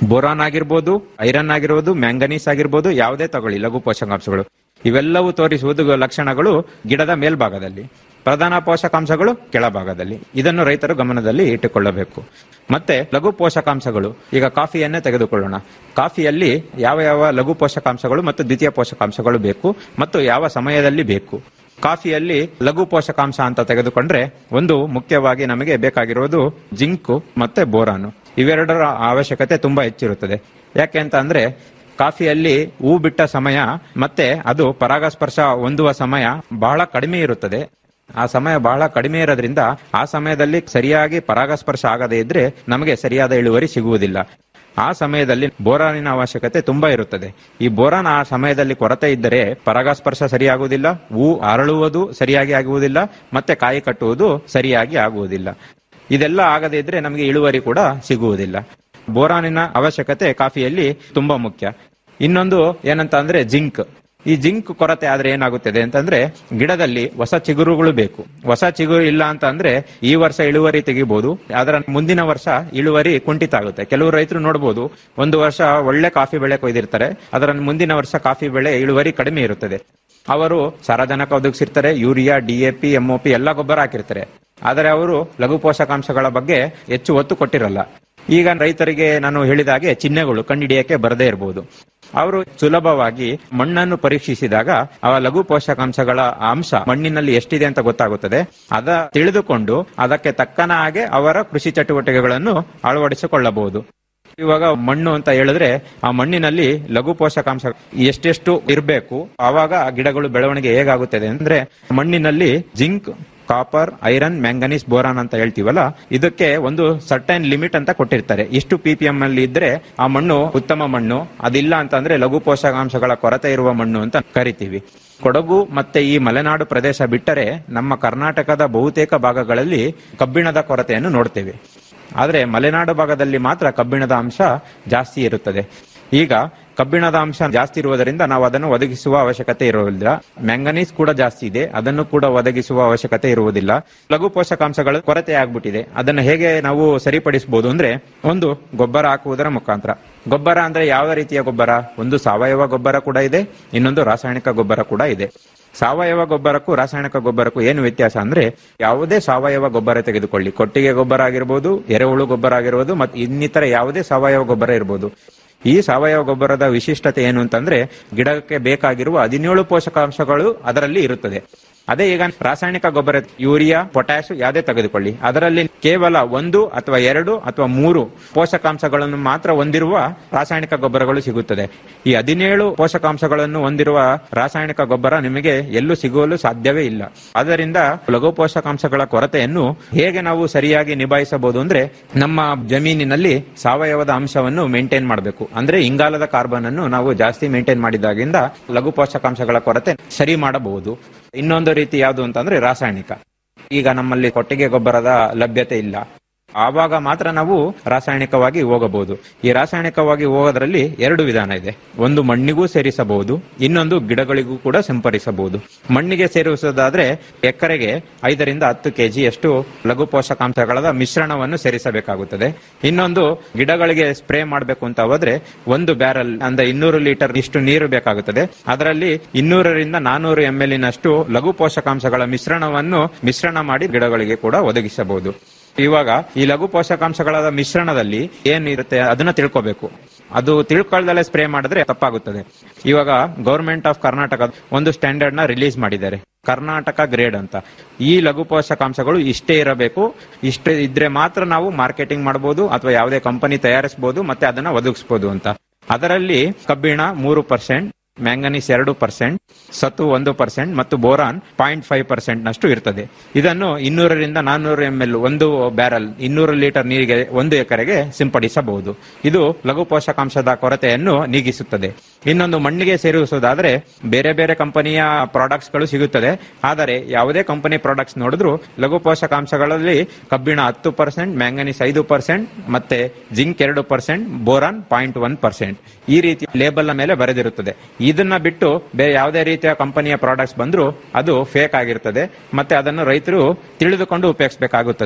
ಬೋರಾನ್ ಆಗಿರ್ಬೋದು ಐರನ್ ಆಗಿರ್ಬೋದು ಮ್ಯಾಂಗನೀಸ್ ಆಗಿರ್ಬೋದು ಯಾವುದೇ ತಗೊಳ್ಳಿ ಲಘು ಪೋಷಕಾಂಶಗಳು ಇವೆಲ್ಲವೂ ತೋರಿಸುವುದು ಲಕ್ಷಣಗಳು ಗಿಡದ ಮೇಲ್ಭಾಗದಲ್ಲಿ ಪ್ರಧಾನ ಪೋಷಕಾಂಶಗಳು ಕೆಳಭಾಗದಲ್ಲಿ ಇದನ್ನು ರೈತರು ಗಮನದಲ್ಲಿ ಇಟ್ಟುಕೊಳ್ಳಬೇಕು ಮತ್ತೆ ಲಘು ಪೋಷಕಾಂಶಗಳು ಈಗ ಕಾಫಿಯನ್ನೇ ತೆಗೆದುಕೊಳ್ಳೋಣ ಕಾಫಿಯಲ್ಲಿ ಯಾವ ಯಾವ ಲಘು ಪೋಷಕಾಂಶಗಳು ಮತ್ತು ದ್ವಿತೀಯ ಪೋಷಕಾಂಶಗಳು ಬೇಕು ಮತ್ತು ಯಾವ ಸಮಯದಲ್ಲಿ ಬೇಕು ಕಾಫಿಯಲ್ಲಿ ಲಘು ಪೋಷಕಾಂಶ ಅಂತ ತೆಗೆದುಕೊಂಡ್ರೆ ಒಂದು ಮುಖ್ಯವಾಗಿ ನಮಗೆ ಬೇಕಾಗಿರುವುದು ಜಿಂಕು ಮತ್ತೆ ಬೋರಾನು ಇವೆರಡರ ಅವಶ್ಯಕತೆ ತುಂಬಾ ಹೆಚ್ಚಿರುತ್ತದೆ ಯಾಕೆ ಅಂತ ಅಂದ್ರೆ ಕಾಫಿಯಲ್ಲಿ ಹೂ ಬಿಟ್ಟ ಸಮಯ ಮತ್ತೆ ಅದು ಪರಾಗಸ್ಪರ್ಶ ಹೊಂದುವ ಸಮಯ ಬಹಳ ಕಡಿಮೆ ಇರುತ್ತದೆ ಆ ಸಮಯ ಬಹಳ ಕಡಿಮೆ ಇರೋದ್ರಿಂದ ಆ ಸಮಯದಲ್ಲಿ ಸರಿಯಾಗಿ ಪರಾಗಸ್ಪರ್ಶ ಆಗದೇ ಇದ್ರೆ ನಮಗೆ ಸರಿಯಾದ ಇಳುವರಿ ಸಿಗುವುದಿಲ್ಲ ಆ ಸಮಯದಲ್ಲಿ ಬೋರಾನಿನ ಅವಶ್ಯಕತೆ ತುಂಬಾ ಇರುತ್ತದೆ ಈ ಬೋರಾನ್ ಆ ಸಮಯದಲ್ಲಿ ಕೊರತೆ ಇದ್ದರೆ ಪರಾಗಸ್ಪರ್ಶ ಸರಿಯಾಗುವುದಿಲ್ಲ ಹೂ ಅರಳುವುದು ಸರಿಯಾಗಿ ಆಗುವುದಿಲ್ಲ ಮತ್ತೆ ಕಾಯಿ ಕಟ್ಟುವುದು ಸರಿಯಾಗಿ ಆಗುವುದಿಲ್ಲ ಇದೆಲ್ಲ ಆಗದೇ ಇದ್ರೆ ನಮಗೆ ಇಳುವರಿ ಕೂಡ ಸಿಗುವುದಿಲ್ಲ ಬೋರಾನಿನ ಅವಶ್ಯಕತೆ ಕಾಫಿಯಲ್ಲಿ ತುಂಬಾ ಮುಖ್ಯ ಇನ್ನೊಂದು ಏನಂತ ಅಂದ್ರೆ ಜಿಂಕ್ ಈ ಜಿಂಕ್ ಕೊರತೆ ಆದ್ರೆ ಏನಾಗುತ್ತದೆ ಅಂತಂದ್ರೆ ಗಿಡದಲ್ಲಿ ಹೊಸ ಚಿಗುರುಗಳು ಬೇಕು ಹೊಸ ಚಿಗುರು ಇಲ್ಲ ಅಂತ ಅಂದ್ರೆ ಈ ವರ್ಷ ಇಳುವರಿ ತೆಗಿಬಹುದು ಅದರ ಮುಂದಿನ ವರ್ಷ ಇಳುವರಿ ಕುಂಠಿತ ಆಗುತ್ತೆ ಕೆಲವು ರೈತರು ನೋಡಬಹುದು ಒಂದು ವರ್ಷ ಒಳ್ಳೆ ಕಾಫಿ ಬೆಳೆ ಕೊಯ್ದಿರ್ತಾರೆ ಅದರ ಮುಂದಿನ ವರ್ಷ ಕಾಫಿ ಬೆಳೆ ಇಳುವರಿ ಕಡಿಮೆ ಇರುತ್ತದೆ ಅವರು ಸಾರಜನಕ ಒದಗಿಸಿರ್ತಾರೆ ಯೂರಿಯಾ ಡಿಎಪಿ ಎಂಒಪಿ ಎಲ್ಲ ಗೊಬ್ಬರ ಹಾಕಿರ್ತಾರೆ ಆದರೆ ಅವರು ಲಘು ಪೋಷಕಾಂಶಗಳ ಬಗ್ಗೆ ಹೆಚ್ಚು ಒತ್ತು ಕೊಟ್ಟಿರಲ್ಲ ಈಗ ರೈತರಿಗೆ ನಾನು ಹೇಳಿದ ಹಾಗೆ ಚಿಹ್ನೆಗಳು ಕಂಡುಹಿಡಿಯಕ್ಕೆ ಬರದೇ ಇರಬಹುದು ಅವರು ಸುಲಭವಾಗಿ ಮಣ್ಣನ್ನು ಪರೀಕ್ಷಿಸಿದಾಗ ಆ ಲಘು ಪೋಷಕಾಂಶಗಳ ಅಂಶ ಮಣ್ಣಿನಲ್ಲಿ ಎಷ್ಟಿದೆ ಅಂತ ಗೊತ್ತಾಗುತ್ತದೆ ಅದ ತಿಳಿದುಕೊಂಡು ಅದಕ್ಕೆ ತಕ್ಕನ ಹಾಗೆ ಅವರ ಕೃಷಿ ಚಟುವಟಿಕೆಗಳನ್ನು ಅಳವಡಿಸಿಕೊಳ್ಳಬಹುದು ಇವಾಗ ಮಣ್ಣು ಅಂತ ಹೇಳಿದ್ರೆ ಆ ಮಣ್ಣಿನಲ್ಲಿ ಲಘು ಪೋಷಕಾಂಶ ಎಷ್ಟೆಷ್ಟು ಇರಬೇಕು ಆವಾಗ ಆ ಗಿಡಗಳು ಬೆಳವಣಿಗೆ ಹೇಗಾಗುತ್ತದೆ ಅಂದ್ರೆ ಮಣ್ಣಿನಲ್ಲಿ zinc copper iron manganese boron ಅಂತ ಹೇಳ್ತೀವಲ್ಲ ಇದಕ್ಕೆ ಒಂದು ಸರ್ಟೈನ್ ಲಿಮಿಟ್ ಅಂತ ಕೊಟ್ಟಿರ್ತಾರೆ ಇಷ್ಟು ಪಿ ಪಿ ಎಂ ಅಲ್ಲಿ ಇದ್ರೆ ಆ ಮಣ್ಣು ಉತ್ತಮ ಮಣ್ಣು ಅದಿಲ್ಲ ಅಂತಂದ್ರೆ ಲಘು ಪೋಷಕಾಂಶಗಳ ಕೊರತೆ ಇರುವ ಮಣ್ಣು ಅಂತ ಕರಿತೀವಿ ಕೊಡಗು ಮತ್ತೆ ಈ ಮಲೆನಾಡು ಪ್ರದೇಶ ಬಿಟ್ಟರೆ ನಮ್ಮ ಕರ್ನಾಟಕದ ಬಹುತೇಕ ಭಾಗಗಳಲ್ಲಿ ಕಬ್ಬಿಣದ ಕೊರತೆಯನ್ನು ನೋಡ್ತೇವೆ ಆದರೆ ಮಲೆನಾಡು ಭಾಗದಲ್ಲಿ ಮಾತ್ರ ಕಬ್ಬಿಣದ ಅಂಶ ಜಾಸ್ತಿ ಇರುತ್ತದೆ ಈಗ ಕಬ್ಬಿಣದ ಅಂಶ ಜಾಸ್ತಿ ಇರುವುದರಿಂದ ನಾವು ಅದನ್ನು ಒದಗಿಸುವ ಅವಶ್ಯಕತೆ ಇರುವುದಿಲ್ಲ ಮ್ಯಾಂಗನೀಸ್ ಕೂಡ ಜಾಸ್ತಿ ಇದೆ ಅದನ್ನು ಕೂಡ ಒದಗಿಸುವ ಅವಶ್ಯಕತೆ ಇರುವುದಿಲ್ಲ ಲಘು ಪೋಷಕಾಂಶಗಳು ಕೊರತೆ ಆಗ್ಬಿಟ್ಟಿದೆ ಅದನ್ನು ಹೇಗೆ ನಾವು ಸರಿಪಡಿಸಬಹುದು ಅಂದ್ರೆ ಒಂದು ಗೊಬ್ಬರ ಹಾಕುವುದರ ಮುಖಾಂತರ ಗೊಬ್ಬರ ಅಂದ್ರೆ ಯಾವ ರೀತಿಯ ಗೊಬ್ಬರ ಒಂದು ಸಾವಯವ ಗೊಬ್ಬರ ಕೂಡ ಇದೆ ಇನ್ನೊಂದು ರಾಸಾಯನಿಕ ಗೊಬ್ಬರ ಕೂಡ ಇದೆ ಸಾವಯವ ಗೊಬ್ಬರಕ್ಕೂ ರಾಸಾಯನಿಕ ಗೊಬ್ಬರಕ್ಕೂ ಏನು ವ್ಯತ್ಯಾಸ ಅಂದ್ರೆ ಯಾವುದೇ ಸಾವಯವ ಗೊಬ್ಬರ ತೆಗೆದುಕೊಳ್ಳಿ ಕೊಟ್ಟಿಗೆ ಗೊಬ್ಬರ ಆಗಿರ್ಬೋದು ಎರೆಹುಳು ಗೊಬ್ಬರ ಆಗಿರ್ಬೋದು ಮತ್ತು ಇನ್ನಿತರ ಯಾವುದೇ ಸಾವಯವ ಗೊಬ್ಬರ ಇರ್ಬೋದು ಈ ಸಾವಯವ ಗೊಬ್ಬರದ ವಿಶಿಷ್ಟತೆ ಏನು ಅಂತಂದ್ರೆ ಗಿಡಕ್ಕೆ ಬೇಕಾಗಿರುವ ಹದಿನೇಳು ಪೋಷಕಾಂಶಗಳು ಅದರಲ್ಲಿ ಇರುತ್ತದೆ ಅದೇ ಈಗ ರಾಸಾಯನಿಕ ಗೊಬ್ಬರ ಯೂರಿಯಾ ಪೊಟ್ಯಾಶ್ ಯಾವುದೇ ತೆಗೆದುಕೊಳ್ಳಿ ಅದರಲ್ಲಿ ಕೇವಲ ಒಂದು ಅಥವಾ ಎರಡು ಅಥವಾ ಮೂರು ಪೋಷಕಾಂಶಗಳನ್ನು ಮಾತ್ರ ಹೊಂದಿರುವ ರಾಸಾಯನಿಕ ಗೊಬ್ಬರಗಳು ಸಿಗುತ್ತದೆ ಈ ಹದಿನೇಳು ಪೋಷಕಾಂಶಗಳನ್ನು ಹೊಂದಿರುವ ರಾಸಾಯನಿಕ ಗೊಬ್ಬರ ನಿಮಗೆ ಎಲ್ಲೂ ಸಿಗುವಲು ಸಾಧ್ಯವೇ ಇಲ್ಲ ಆದ್ದರಿಂದ ಲಘು ಪೋಷಕಾಂಶಗಳ ಕೊರತೆಯನ್ನು ಹೇಗೆ ನಾವು ಸರಿಯಾಗಿ ನಿಭಾಯಿಸಬಹುದು ಅಂದ್ರೆ ನಮ್ಮ ಜಮೀನಿನಲ್ಲಿ ಸಾವಯವದ ಅಂಶವನ್ನು ಮೇಂಟೈನ್ ಮಾಡಬೇಕು ಅಂದ್ರೆ ಇಂಗಾಲದ ಕಾರ್ಬನ್ ಅನ್ನು ನಾವು ಜಾಸ್ತಿ ಮೇಂಟೈನ್ ಮಾಡಿದಾಗಿಂದ ಲಘು ಪೋಷಕಾಂಶಗಳ ಕೊರತೆ ಸರಿ ಮಾಡಬಹುದು ಇನ್ನೊಂದು ರೀತಿ ಯಾವುದು ಅಂತಂದ್ರೆ ರಾಸಾಯನಿಕ ಈಗ ನಮ್ಮಲ್ಲಿ ಕೊಟ್ಟಿಗೆ ಗೊಬ್ಬರದ ಲಭ್ಯತೆ ಇಲ್ಲ ಆವಾಗ ಮಾತ್ರ ನಾವು ರಾಸಾಯನಿಕವಾಗಿ ಹೋಗಬಹುದು ಈ ರಾಸಾಯನಿಕವಾಗಿ ಹೋಗೋದ್ರಲ್ಲಿ ಎರಡು ವಿಧಾನ ಇದೆ ಒಂದು ಮಣ್ಣಿಗೂ ಸೇರಿಸಬಹುದು ಇನ್ನೊಂದು ಗಿಡಗಳಿಗೂ ಕೂಡ ಸಿಂಪಡಿಸಬಹುದು ಮಣ್ಣಿಗೆ ಸೇರಿಸುವುದಾದ್ರೆ ಎಕರೆಗೆ ಐದರಿಂದ ಹತ್ತು ಕೆಜಿಯಷ್ಟು ಲಘು ಪೋಷಕಾಂಶಗಳ ಮಿಶ್ರಣವನ್ನು ಸೇರಿಸಬೇಕಾಗುತ್ತದೆ ಇನ್ನೊಂದು ಗಿಡಗಳಿಗೆ ಸ್ಪ್ರೇ ಮಾಡಬೇಕು ಅಂತ ಹೋದ್ರೆ ಒಂದು ಬ್ಯಾರಲ್ ಅಂದ್ರೆ ಇನ್ನೂರು ಲೀಟರ್ ಇಷ್ಟು ನೀರು ಬೇಕಾಗುತ್ತದೆ ಅದರಲ್ಲಿ ಇನ್ನೂರರಿಂದ ನಾನೂರು ಎಂ ಎಲ್ ನಷ್ಟು ಲಘು ಪೋಷಕಾಂಶಗಳ ಮಿಶ್ರಣವನ್ನು ಮಿಶ್ರಣ ಮಾಡಿ ಗಿಡಗಳಿಗೆ ಕೂಡ ಒದಗಿಸಬಹುದು ಇವಾಗ ಈ ಲಘು ಪೋಷಕಾಂಶಗಳ ಮಿಶ್ರಣದಲ್ಲಿ ಏನಿರುತ್ತೆ ಅದನ್ನ ತಿಳ್ಕೋಬೇಕು ಅದು ತಿಳ್ಕೊಳ್ದಲ್ಲೇ ಸ್ಪ್ರೇ ಮಾಡಿದ್ರೆ ತಪ್ಪಾಗುತ್ತದೆ ಇವಾಗ ಗೌರ್ಮೆಂಟ್ ಆಫ್ ಕರ್ನಾಟಕ ಒಂದು ಸ್ಟ್ಯಾಂಡರ್ಡ್ ನ ರಿಲೀಸ್ ಮಾಡಿದ್ದಾರೆ ಕರ್ನಾಟಕ ಗ್ರೇಡ್ ಅಂತ ಈ ಲಘು ಪೋಷಕಾಂಶಗಳು ಇಷ್ಟೇ ಇರಬೇಕು ಇಷ್ಟೇ ಇದ್ರೆ ಮಾತ್ರ ನಾವು ಮಾರ್ಕೆಟಿಂಗ್ ಮಾಡಬಹುದು ಅಥವಾ ಯಾವುದೇ ಕಂಪನಿ ತಯಾರಿಸಬಹುದು ಮತ್ತೆ ಅದನ್ನ ಒದಗಿಸಬಹುದು ಅಂತ ಅದರಲ್ಲಿ ಕಬ್ಬಿಣ ಮೂರು ಪರ್ಸೆಂಟ್ ಮ್ಯಾಂಗನೀಸ್ ಎರಡು ಪರ್ಸೆಂಟ್ ಸತು ಒಂದು ಪರ್ಸೆಂಟ್ ಮತ್ತು ಬೋರಾನ್ ಪಾಯಿಂಟ್ ಫೈವ್ ಪರ್ಸೆಂಟ್ ನಷ್ಟು ಇರ್ತದೆ ಇದನ್ನು ಇನ್ನೂರರಿಂದ ನಾನ್ನೂರು ಎಂ ಎಲ್ ಒಂದು ಬ್ಯಾರಲ್ ಇನ್ನೂರು ಲೀಟರ್ ನೀರಿಗೆ ಒಂದು ಎಕರೆಗೆ ಸಿಂಪಡಿಸಬಹುದು ಇದು ಲಘು ಪೋಷಕಾಂಶದ ಕೊರತೆಯನ್ನು ನೀಗಿಸುತ್ತದೆ ಇನ್ನೊಂದು ಮಣ್ಣಿಗೆ ಸೇರಿಸುವುದಾದ್ರೆ ಬೇರೆ ಬೇರೆ ಕಂಪನಿಯ ಪ್ರಾಡಕ್ಟ್ಸ್ ಗಳು ಸಿಗುತ್ತದೆ ಆದರೆ ಯಾವುದೇ ಕಂಪನಿ ಪ್ರಾಡಕ್ಟ್ಸ್ ನೋಡಿದ್ರು ಲಘು ಪೋಷಕಾಂಶಗಳಲ್ಲಿ ಕಬ್ಬಿಣ ಹತ್ತು ಪರ್ಸೆಂಟ್ ಮ್ಯಾಂಗನೀಸ್ ಐದು ಪರ್ಸೆಂಟ್ ಮತ್ತೆ ಜಿಂಕ್ ಎರಡು percent boron point one percent ಈ ರೀತಿ ಲೇಬಲ್ ಮೇಲೆ ಬರೆದಿರುತ್ತದೆ ಇದನ್ನ ಬಿಟ್ಟು ಬೇರೆ ಯಾವುದೇ ರೀತಿಯ ಕಂಪನಿಯ ಪ್ರಾಡಕ್ಟ್ಸ್ ಬಂದ್ರು ಅದು ಫೇಕ್ ಆಗಿರ್ತದೆ ಮತ್ತೆ ಅದನ್ನು ರೈತರು ತಿಳಿದುಕೊಂಡು ಉಪಯೋಗಿಸಬೇಕಾಗುತ್ತದೆ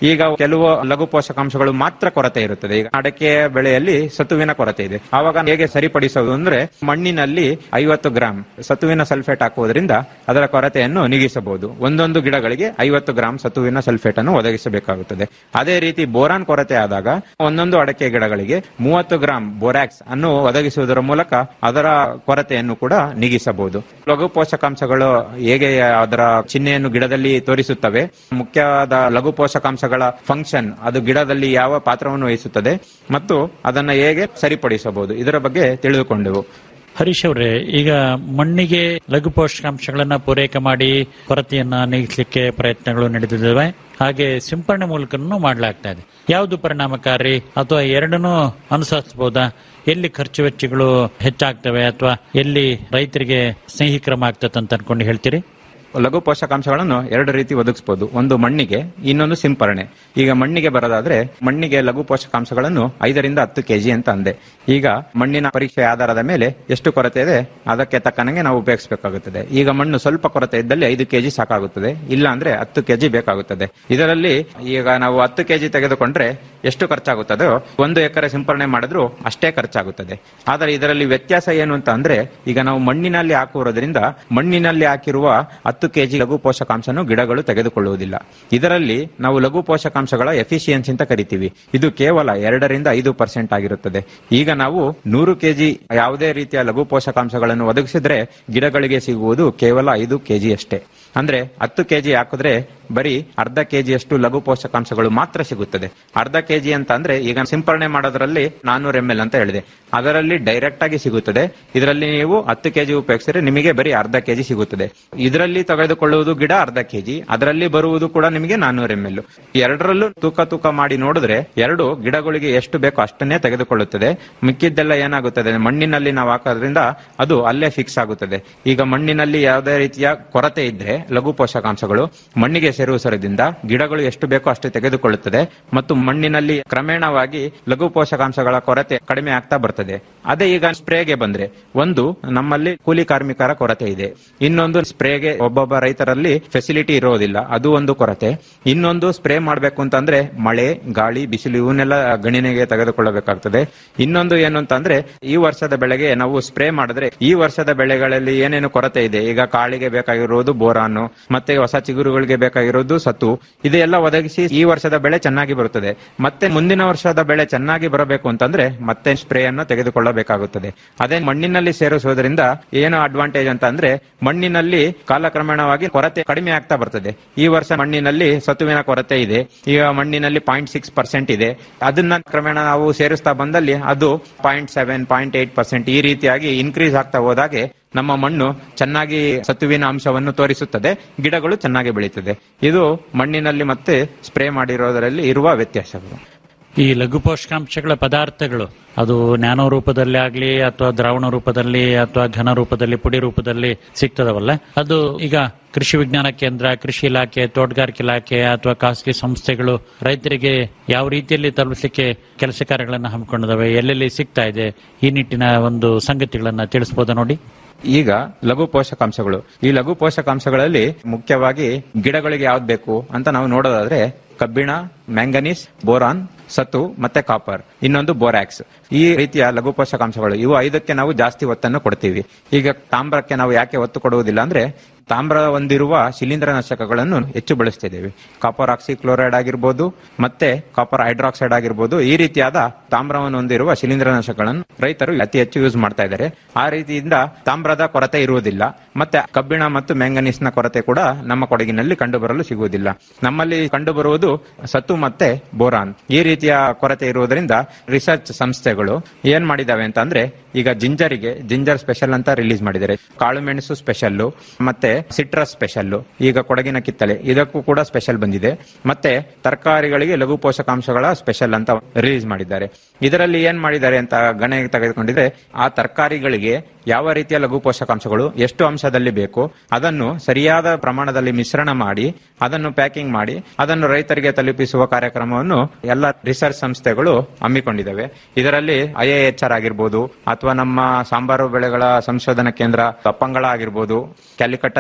ಈಗ ಕೆಲವು ಲಘು ಪೋಷಕಾಂಶಗಳು ಮಾತ್ರ ಕೊರತೆ ಇರುತ್ತದೆ ಈಗ ಅಡಕೆ ಬೆಳೆಯಲ್ಲಿ ಸತುವಿನ ಕೊರತೆ ಇದೆ ಆವಾಗ ಹೇಗೆ ಸರಿಪಡಿಸೋದು ಅಂದ್ರೆ ಮಣ್ಣಿನಲ್ಲಿ ಐವತ್ತು ಗ್ರಾಂ ಸತುವಿನ ಸಲ್ಫೇಟ್ ಹಾಕುವುದರಿಂದ ಅದರ ಕೊರತೆಯನ್ನು ನೀಗಿಸಬಹುದು ಒಂದೊಂದು ಗಿಡಗಳಿಗೆ ಐವತ್ತು ಗ್ರಾಂ ಸತುವಿನ ಸಲ್ಫೇಟ್ ಅನ್ನು ಒದಗಿಸಬೇಕಾಗುತ್ತದೆ ಅದೇ ರೀತಿ ಬೋರಾನ್ ಕೊರತೆ ಆದಾಗ ಒಂದೊಂದು ಅಡಕೆ ಗಿಡಗಳಿಗೆ ಮೂವತ್ತು ಗ್ರಾಂ ಬೋರಾಕ್ಸ್ ಅನ್ನು ಒದಗಿಸುವುದರ ಮೂಲಕ ಅದರ ಕೊರತೆಯನ್ನು ಕೂಡ ನೀಗಿಸಬಹುದು ಲಘು ಪೋಷಕಾಂಶಗಳು ಹೇಗೆ ಅದರ ಚಿಹ್ನೆಯನ್ನು ಗಿಡದಲ್ಲಿ ತೋರಿಸುತ್ತವೆ ಮುಖ್ಯವಾದ ಲಘು ಪೋಷಕಾಂಶಗಳ ಫಂಕ್ಷನ್ ಅದು ಗಿಡದಲ್ಲಿ ಯಾವ ಪಾತ್ರವನ್ನು ವಹಿಸುತ್ತದೆ ಮತ್ತು ಅದನ್ನು ಹೇಗೆ ಸರಿಪಡಿಸಬಹುದು ಇದರ ಬಗ್ಗೆ ತಿಳಿದುಕೊಂಡೆವು ಹರೀಶ್ ಅವರೇ ಈಗ ಮಣ್ಣಿಗೆ ಲಘು ಪೋಷಕಾಂಶಗಳನ್ನ ಪೂರೈಕೆ ಮಾಡಿ ಕೊರತೆಯನ್ನ ನೀಗಿಸಲಿಕ್ಕೆ ಪ್ರಯತ್ನಗಳು ನಡೆದಿದ್ದಾವೆ ಹಾಗೆ ಸಿಂಪರಣೆ ಮೂಲಕನೂ ಮಾಡಲಾಗ್ತಾ ಇದೆ ಯಾವುದು ಪರಿಣಾಮಕಾರಿ ಅಥವಾ ಎರಡನ್ನೂ ಅನುಸರಿಸಬಹುದಾ ಎಲ್ಲಿ ಖರ್ಚು ವೆಚ್ಚಗಳು ಹೆಚ್ಚಾಗ್ತವೆ ಅಥವಾ ಎಲ್ಲಿ ರೈತರಿಗೆ ಸ್ನೇಹಿ ಕ್ರಮ ಆಗ್ತದೆ ಅಂತ ಅನ್ಕೊಂಡು ಹೇಳ್ತೀರಿ ಲಘು ಪೋಷಕಾಂಶಗಳನ್ನು ಎರಡು ರೀತಿ ಒದಗಿಸಬಹುದು ಒಂದು ಮಣ್ಣಿಗೆ ಇನ್ನೊಂದು ಸಿಂಪರಣೆ ಈಗ ಮಣ್ಣಿಗೆ ಬರೋದಾದ್ರೆ ಮಣ್ಣಿಗೆ ಲಘು ಪೋಷಕಾಂಶಗಳನ್ನು ಐದರಿಂದ ಹತ್ತು ಕೆಜಿ ಅಂತ ಅಂದೆ ಈಗ ಮಣ್ಣಿನ ಪರೀಕ್ಷೆ ಆಧಾರದ ಮೇಲೆ ಎಷ್ಟು ಕೊರತೆ ಇದೆ ಅದಕ್ಕೆ ತಕ್ಕನಂಗೆ ನಾವು ಉಪಯೋಗಿಸಬೇಕಾಗುತ್ತದೆ ಈಗ ಮಣ್ಣು ಸ್ವಲ್ಪ ಕೊರತೆ ಇದ್ದಲ್ಲಿ ಐದು ಕೆಜಿ ಸಾಕಾಗುತ್ತದೆ ಇಲ್ಲ ಅಂದ್ರೆ ಹತ್ತು ಕೆಜಿ ಬೇಕಾಗುತ್ತದೆ ಇದರಲ್ಲಿ ಈಗ ನಾವು ಹತ್ತು ಕೆಜಿ ತೆಗೆದುಕೊಂಡ್ರೆ ಎಷ್ಟು ಖರ್ಚಾಗುತ್ತದೋ ಒಂದು ಎಕರೆ ಸಿಂಪರಣೆ ಮಾಡಿದ್ರು ಅಷ್ಟೇ ಖರ್ಚಾಗುತ್ತದೆ ಆದರೆ ಇದರಲ್ಲಿ ವ್ಯತ್ಯಾಸ ಏನು ಅಂತ ಅಂದ್ರೆ ಈಗ ನಾವು ಮಣ್ಣಿನಲ್ಲಿ ಹಾಕುವುದರಿಂದ ಮಣ್ಣಿನಲ್ಲಿ ಹಾಕಿರುವ ಹತ್ತು ಕೆಜಿ ಲಘು ಪೋಷಕಾಂಶನು ಗಿಡಗಳು ತೆಗೆದುಕೊಳ್ಳುವುದಿಲ್ಲ ಇದರಲ್ಲಿ ನಾವು ಲಘು ಪೋಷಕಾಂಶಗಳ ಎಫಿಷಿಯನ್ಸಿ ಅಂತ ಕರಿತೀವಿ ಇದು ಕೇವಲ ಎರಡರಿಂದ ಐದು ಪರ್ಸೆಂಟ್ ಆಗಿರುತ್ತದೆ ಈಗ ನಾವು ನೂರು ಕೆಜಿ ಯಾವುದೇ ರೀತಿಯ ಲಘು ಪೋಷಕಾಂಶಗಳನ್ನು ಒದಗಿಸಿದ್ರೆ ಗಿಡಗಳಿಗೆ ಸಿಗುವುದು ಕೇವಲ ಐದು ಕೆಜಿ ಅಷ್ಟೇ ಅಂದ್ರೆ ಹತ್ತು ಕೆಜಿ ಹಾಕಿದ್ರೆ ಬರೀ ಅರ್ಧ ಕೆಜಿಯಷ್ಟು ಲಘು ಪೋಷಕಾಂಶಗಳು ಮಾತ್ರ ಸಿಗುತ್ತದೆ ಅರ್ಧ ಕೆಜಿ ಅಂತ ಅಂದ್ರೆ ಈಗ ಸಿಂಪರಣೆ ಮಾಡೋದ್ರಲ್ಲಿ ನಾನ್ನೂರ ಎಂ ಎಲ್ ಅಂತ ಹೇಳಿದೆ ಅದರಲ್ಲಿ ಡೈರೆಕ್ಟ್ ಆಗಿ ಸಿಗುತ್ತದೆ ಇದರಲ್ಲಿ ನೀವು ಹತ್ತು ಕೆಜಿ ಉಪಯೋಗಿಸಿದ್ರೆ ನಿಮಗೆ ಬರೀ ಅರ್ಧ ಕೆಜಿ ಸಿಗುತ್ತದೆ ಇದರಲ್ಲಿ ತೆಗೆದುಕೊಳ್ಳುವುದು ಗಿಡ ಅರ್ಧ ಕೆಜಿ ಅದರಲ್ಲಿ ಬರುವುದು ಕೂಡ ನಿಮಗೆ ನಾನ್ನೂರ ಎಂ ಎಲ್ ಎರಡರಲ್ಲೂ ತೂಕ ತೂಕ ಮಾಡಿ ನೋಡಿದ್ರೆ ಎರಡು ಗಿಡಗಳಿಗೆ ಎಷ್ಟು ಬೇಕೋ ಅಷ್ಟನ್ನೇ ತೆಗೆದುಕೊಳ್ಳುತ್ತದೆ ಮಿಕ್ಕಿದ್ದೆಲ್ಲ ಏನಾಗುತ್ತದೆ ಮಣ್ಣಿನಲ್ಲಿ ನಾವು ಹಾಕೋದ್ರಿಂದ ಅದು ಅಲ್ಲೇ ಫಿಕ್ಸ್ ಆಗುತ್ತದೆ ಈಗ ಮಣ್ಣಿನಲ್ಲಿ ಯಾವುದೇ ರೀತಿಯ ಕೊರತೆ ಇದ್ರೆ ಲಘು ಪೋಷಕಾಂಶಗಳು ಮಣ್ಣಿಗೆ ಸೇರಿಸುವುದರಿಂದ ಗಿಡಗಳು ಎಷ್ಟು ಬೇಕೋ ಅಷ್ಟು ತೆಗೆದುಕೊಳ್ಳುತ್ತದೆ ಮತ್ತು ಮಣ್ಣಿನಲ್ಲಿ ಕ್ರಮೇಣವಾಗಿ ಲಘು ಪೋಷಕಾಂಶಗಳ ಕೊರತೆ ಕಡಿಮೆ ಆಗ್ತಾ ಬರ್ತದೆ ಅದೇ ಈಗ ಸ್ಪ್ರೇಗೆ ಬಂದ್ರೆ ಒಂದು ನಮ್ಮಲ್ಲಿ ಕೂಲಿ ಕಾರ್ಮಿಕರ ಕೊರತೆ ಇದೆ ಇನ್ನೊಂದು ಸ್ಪ್ರೇಗೆ ಒಬ್ಬೊಬ್ಬ ರೈತರಲ್ಲಿ ಫೆಸಿಲಿಟಿ ಇರೋದಿಲ್ಲ ಅದು ಒಂದು ಕೊರತೆ ಇನ್ನೊಂದು ಸ್ಪ್ರೇ ಮಾಡಬೇಕು ಅಂತಂದ್ರೆ ಮಳೆ ಗಾಳಿ ಬಿಸಿಲು ಇವನ್ನೆಲ್ಲ ಗಣನೆಗೆ ತೆಗೆದುಕೊಳ್ಳಬೇಕಾಗ್ತದೆ ಇನ್ನೊಂದು ಏನು ಅಂತಂದ್ರೆ ಈ ವರ್ಷದ ಬೆಳೆಗೆ ನಾವು ಸ್ಪ್ರೇ ಮಾಡಿದ್ರೆ ಈ ವರ್ಷದ ಬೆಳೆಗಳಲ್ಲಿ ಏನೇನು ಕೊರತೆ ಇದೆ ಈಗ ಕಾಳಿಗೆ ಬೇಕಾಗಿರುವುದು ಬೋರಾನು ಮತ್ತೆ ಹೊಸ ಚಿಗುರುಗಳಿಗೆ ಬೇಕಾಗಿರೋದು ಸತ್ತು ಇದೆಲ್ಲ ಒದಗಿಸಿ ಈ ವರ್ಷದ ಬೆಳೆ ಚೆನ್ನಾಗಿ ಬರುತ್ತದೆ ಮತ್ತೆ ಮುಂದಿನ ವರ್ಷದ ಬೆಳೆ ಚೆನ್ನಾಗಿ ಬರಬೇಕು ಅಂತಂದ್ರೆ ಮತ್ತೆ ಸ್ಪ್ರೇ ಅನ್ನು ತೆಗೆದುಕೊಳ್ಳಬೇಕಾಗುತ್ತದೆ ಅದೇ ಮಣ್ಣಿನಲ್ಲಿ ಸೇರಿಸುವುದರಿಂದ ಏನು ಅಡ್ವಾಂಟೇಜ್ ಅಂತ ಅಂದ್ರೆ ಮಣ್ಣಿನಲ್ಲಿ ಕಾಲಕ್ರಮೇಣವಾಗಿ ಕೊರತೆ ಕಡಿಮೆ ಆಗ್ತಾ ಬರ್ತದೆ ಈ ವರ್ಷ ಮಣ್ಣಿನಲ್ಲಿ ಸತುವಿನ ಕೊರತೆ ಇದೆ ಈಗ ಮಣ್ಣಿನಲ್ಲಿ ಪಾಯಿಂಟ್ ಸಿಕ್ಸ್ ಪರ್ಸೆಂಟ್ ಇದೆ ಅದನ್ನ ಕ್ರಮೇಣ ನಾವು ಸೇರಿಸ್ತಾ ಬಂದಲ್ಲಿ ಅದು point seven point eight percent ಈ ರೀತಿಯಾಗಿ ಇನ್ಕ್ರೀಸ್ ಆಗ್ತಾ ಹೋದಾಗೆ ನಮ್ಮ ಮಣ್ಣು ಚೆನ್ನಾಗಿ ಸತುವಿನ ಅಂಶವನ್ನು ತೋರಿಸುತ್ತದೆ ಗಿಡಗಳು ಚೆನ್ನಾಗಿ ಬೆಳೀತದೆ ಇದು ಮಣ್ಣಿನಲ್ಲಿ ಮತ್ತೆ ಸ್ಪ್ರೇ ಮಾಡಿರೋದರಲ್ಲಿ ಇರುವ ವ್ಯತ್ಯಾಸಗಳು ಈ ಲಘು ಪೋಷಕಾಂಶಗಳ ಪದಾರ್ಥಗಳು ಅದು ನ್ಯಾನೋ ರೂಪದಲ್ಲಿ ಆಗ್ಲಿ ಅಥವಾ ದ್ರಾವಣ ರೂಪದಲ್ಲಿ ಅಥವಾ ಘನ ರೂಪದಲ್ಲಿ ಪುಡಿ ರೂಪದಲ್ಲಿ ಸಿಗ್ತದವಲ್ಲ ಅದು ಈಗ ಕೃಷಿ ವಿಜ್ಞಾನ ಕೇಂದ್ರ ಕೃಷಿ ಇಲಾಖೆ ತೋಟಗಾರಿಕೆ ಇಲಾಖೆ ಅಥವಾ ಖಾಸಗಿ ಸಂಸ್ಥೆಗಳು ರೈತರಿಗೆ ಯಾವ ರೀತಿಯಲ್ಲಿ ತಲುಪಿಸಲಿಕ್ಕೆ ಕೆಲಸ ಕಾರ್ಯಗಳನ್ನು ಹಮ್ಮಿಕೊಂಡಿದಾವೆ ಎಲ್ಲೆಲ್ಲಿ ಸಿಗ್ತಾ ಇದೆ ಈ ನಿಟ್ಟಿನ ಒಂದು ಸಂಗತಿಗಳನ್ನ ತಿಳಿಸಬಹುದಾ ನೋಡಿ ಈಗ ಲಘು ಪೋಷಕಾಂಶಗಳು ಈ ಲಘು ಪೋಷಕಾಂಶಗಳಲ್ಲಿ ಮುಖ್ಯವಾಗಿ ಗಿಡಗಳಿಗೆ ಯಾವ್ದು ಬೇಕು ಅಂತ ನಾವು ನೋಡೋದಾದ್ರೆ ಕಬ್ಬಿಣ ಮ್ಯಾಂಗನೀಸ್ ಬೋರಾನ್ ಸತು ಮತ್ತೆ ಕಾಪರ್ ಇನ್ನೊಂದು ಬೋರಾಕ್ಸ್ ಈ ರೀತಿಯ ಲಘು ಪೋಷಕಾಂಶಗಳು ಇವು ಐದಕ್ಕೆ ನಾವು ಜಾಸ್ತಿ ಒತ್ತನ್ನು ಕೊಡ್ತೀವಿ ಈಗ ತಾಮ್ರಕ್ಕೆ ನಾವು ಯಾಕೆ ಒತ್ತು ಕೊಡುವುದಿಲ್ಲ ಅಂದ್ರೆ ತಾಮ್ರ ಹೊಂದಿರುವ ಶಿಲೀಂಧ್ರನಾಶಕಗಳನ್ನು ಹೆಚ್ಚು ಬಳಸ್ತಿದ್ದೇವೆ ಕಾಪರ್ ಆಕ್ಸಿಕ್ಲೋರೈಡ್ ಆಗಿರ್ಬೋದು ಮತ್ತೆ ಕಾಪರ್ ಹೈಡ್ರಾಕ್ಸೈಡ್ ಆಗಿರ್ಬೋದು ಈ ರೀತಿಯಾದ ತಾಮ್ರವನ್ನು ಹೊಂದಿರುವ ಶಿಲೀಂಧ್ರನಾಶಕಗಳನ್ನು ರೈತರು ಅತಿ ಹೆಚ್ಚು ಯೂಸ್ ಮಾಡ್ತಾ ಇದ್ದಾರೆ ಆ ರೀತಿಯಿಂದ ತಾಮ್ರದ ಕೊರತೆ ಇರುವುದಿಲ್ಲ ಮತ್ತೆ ಕಬ್ಬಿಣ ಮತ್ತು ಮ್ಯಾಂಗನೀಸ್ ನ ಕೊರತೆ ಕೂಡ ನಮ್ಮ ಕೊಡಗಿನಲ್ಲಿ ಕಂಡುಬರಲು ಸಿಗುವುದಿಲ್ಲ ನಮ್ಮಲ್ಲಿ ಕಂಡುಬರುವುದು ಸತ್ತು ಮತ್ತೆ ಬೋರಾನ್ ಈ ರೀತಿಯ ಕೊರತೆ ಇರುವುದರಿಂದ ರಿಸರ್ಚ್ ಸಂಸ್ಥೆಗಳು ಏನ್ ಮಾಡಿದಾವೆ ಅಂತ ಅಂದ್ರೆ ಈಗ ಜಿಂಜರಿಗೆ ಜಿಂಜರ್ ಸ್ಪೆಷಲ್ ಅಂತ ರಿಲೀಸ್ ಮಾಡಿದ್ದಾರೆ ಕಾಳು ಮೆಣಸು ಸ್ಪೆಷಲ್ ಮತ್ತೆ ಸಿಟ್ರಸ್ ಸ್ಪೆಷಲ್ ಈಗ ಕೊಡಗಿನ ಕಿತ್ತಳೆ ಇದಕ್ಕೂ ಕೂಡ ಸ್ಪೆಷಲ್ ಬಂದಿದೆ ಮತ್ತೆ ತರಕಾರಿಗಳಿಗೆ ಲಘು ಪೋಷಕಾಂಶಗಳ ಸ್ಪೆಷಲ್ ಅಂತ ರಿಲೀಸ್ ಮಾಡಿದ್ದಾರೆ ಇದರಲ್ಲಿ ಏನ್ ಮಾಡಿದ್ದಾರೆ ಅಂತ ಗಣನೆಗೆ ತೆಗೆದುಕೊಂಡಿದ್ರೆ ಆ ತರಕಾರಿಗಳಿಗೆ ಯಾವ ರೀತಿಯ ಲಘು ಪೋಷಕಾಂಶಗಳು ಎಷ್ಟು ಅಂಶದಲ್ಲಿ ಬೇಕು ಅದನ್ನು ಸರಿಯಾದ ಪ್ರಮಾಣದಲ್ಲಿ ಮಿಶ್ರಣ ಮಾಡಿ ಅದನ್ನು ಪ್ಯಾಕಿಂಗ್ ಮಾಡಿ ಅದನ್ನು ರೈತರಿಗೆ ತಲುಪಿಸುವ ಕಾರ್ಯಕ್ರಮವನ್ನು ಎಲ್ಲ ರಿಸರ್ಚ್ ಸಂಸ್ಥೆಗಳು ಹಮ್ಮಿಕೊಂಡಿದ್ದಾವೆ ಇದರಲ್ಲಿ ಐಎಎಚ್ಆರ್ ಆಗಿರ್ಬೋದು ಅಥವಾ ನಮ್ಮ ಸಾಂಬಾರು ಬೆಳೆಗಳ ಸಂಶೋಧನಾ ಕೇಂದ್ರ ತಪ್ಪಂಗಳ ಆಗಿರ್ಬೋದು ಕ್ಯಾಲಿಕಟ್ಟ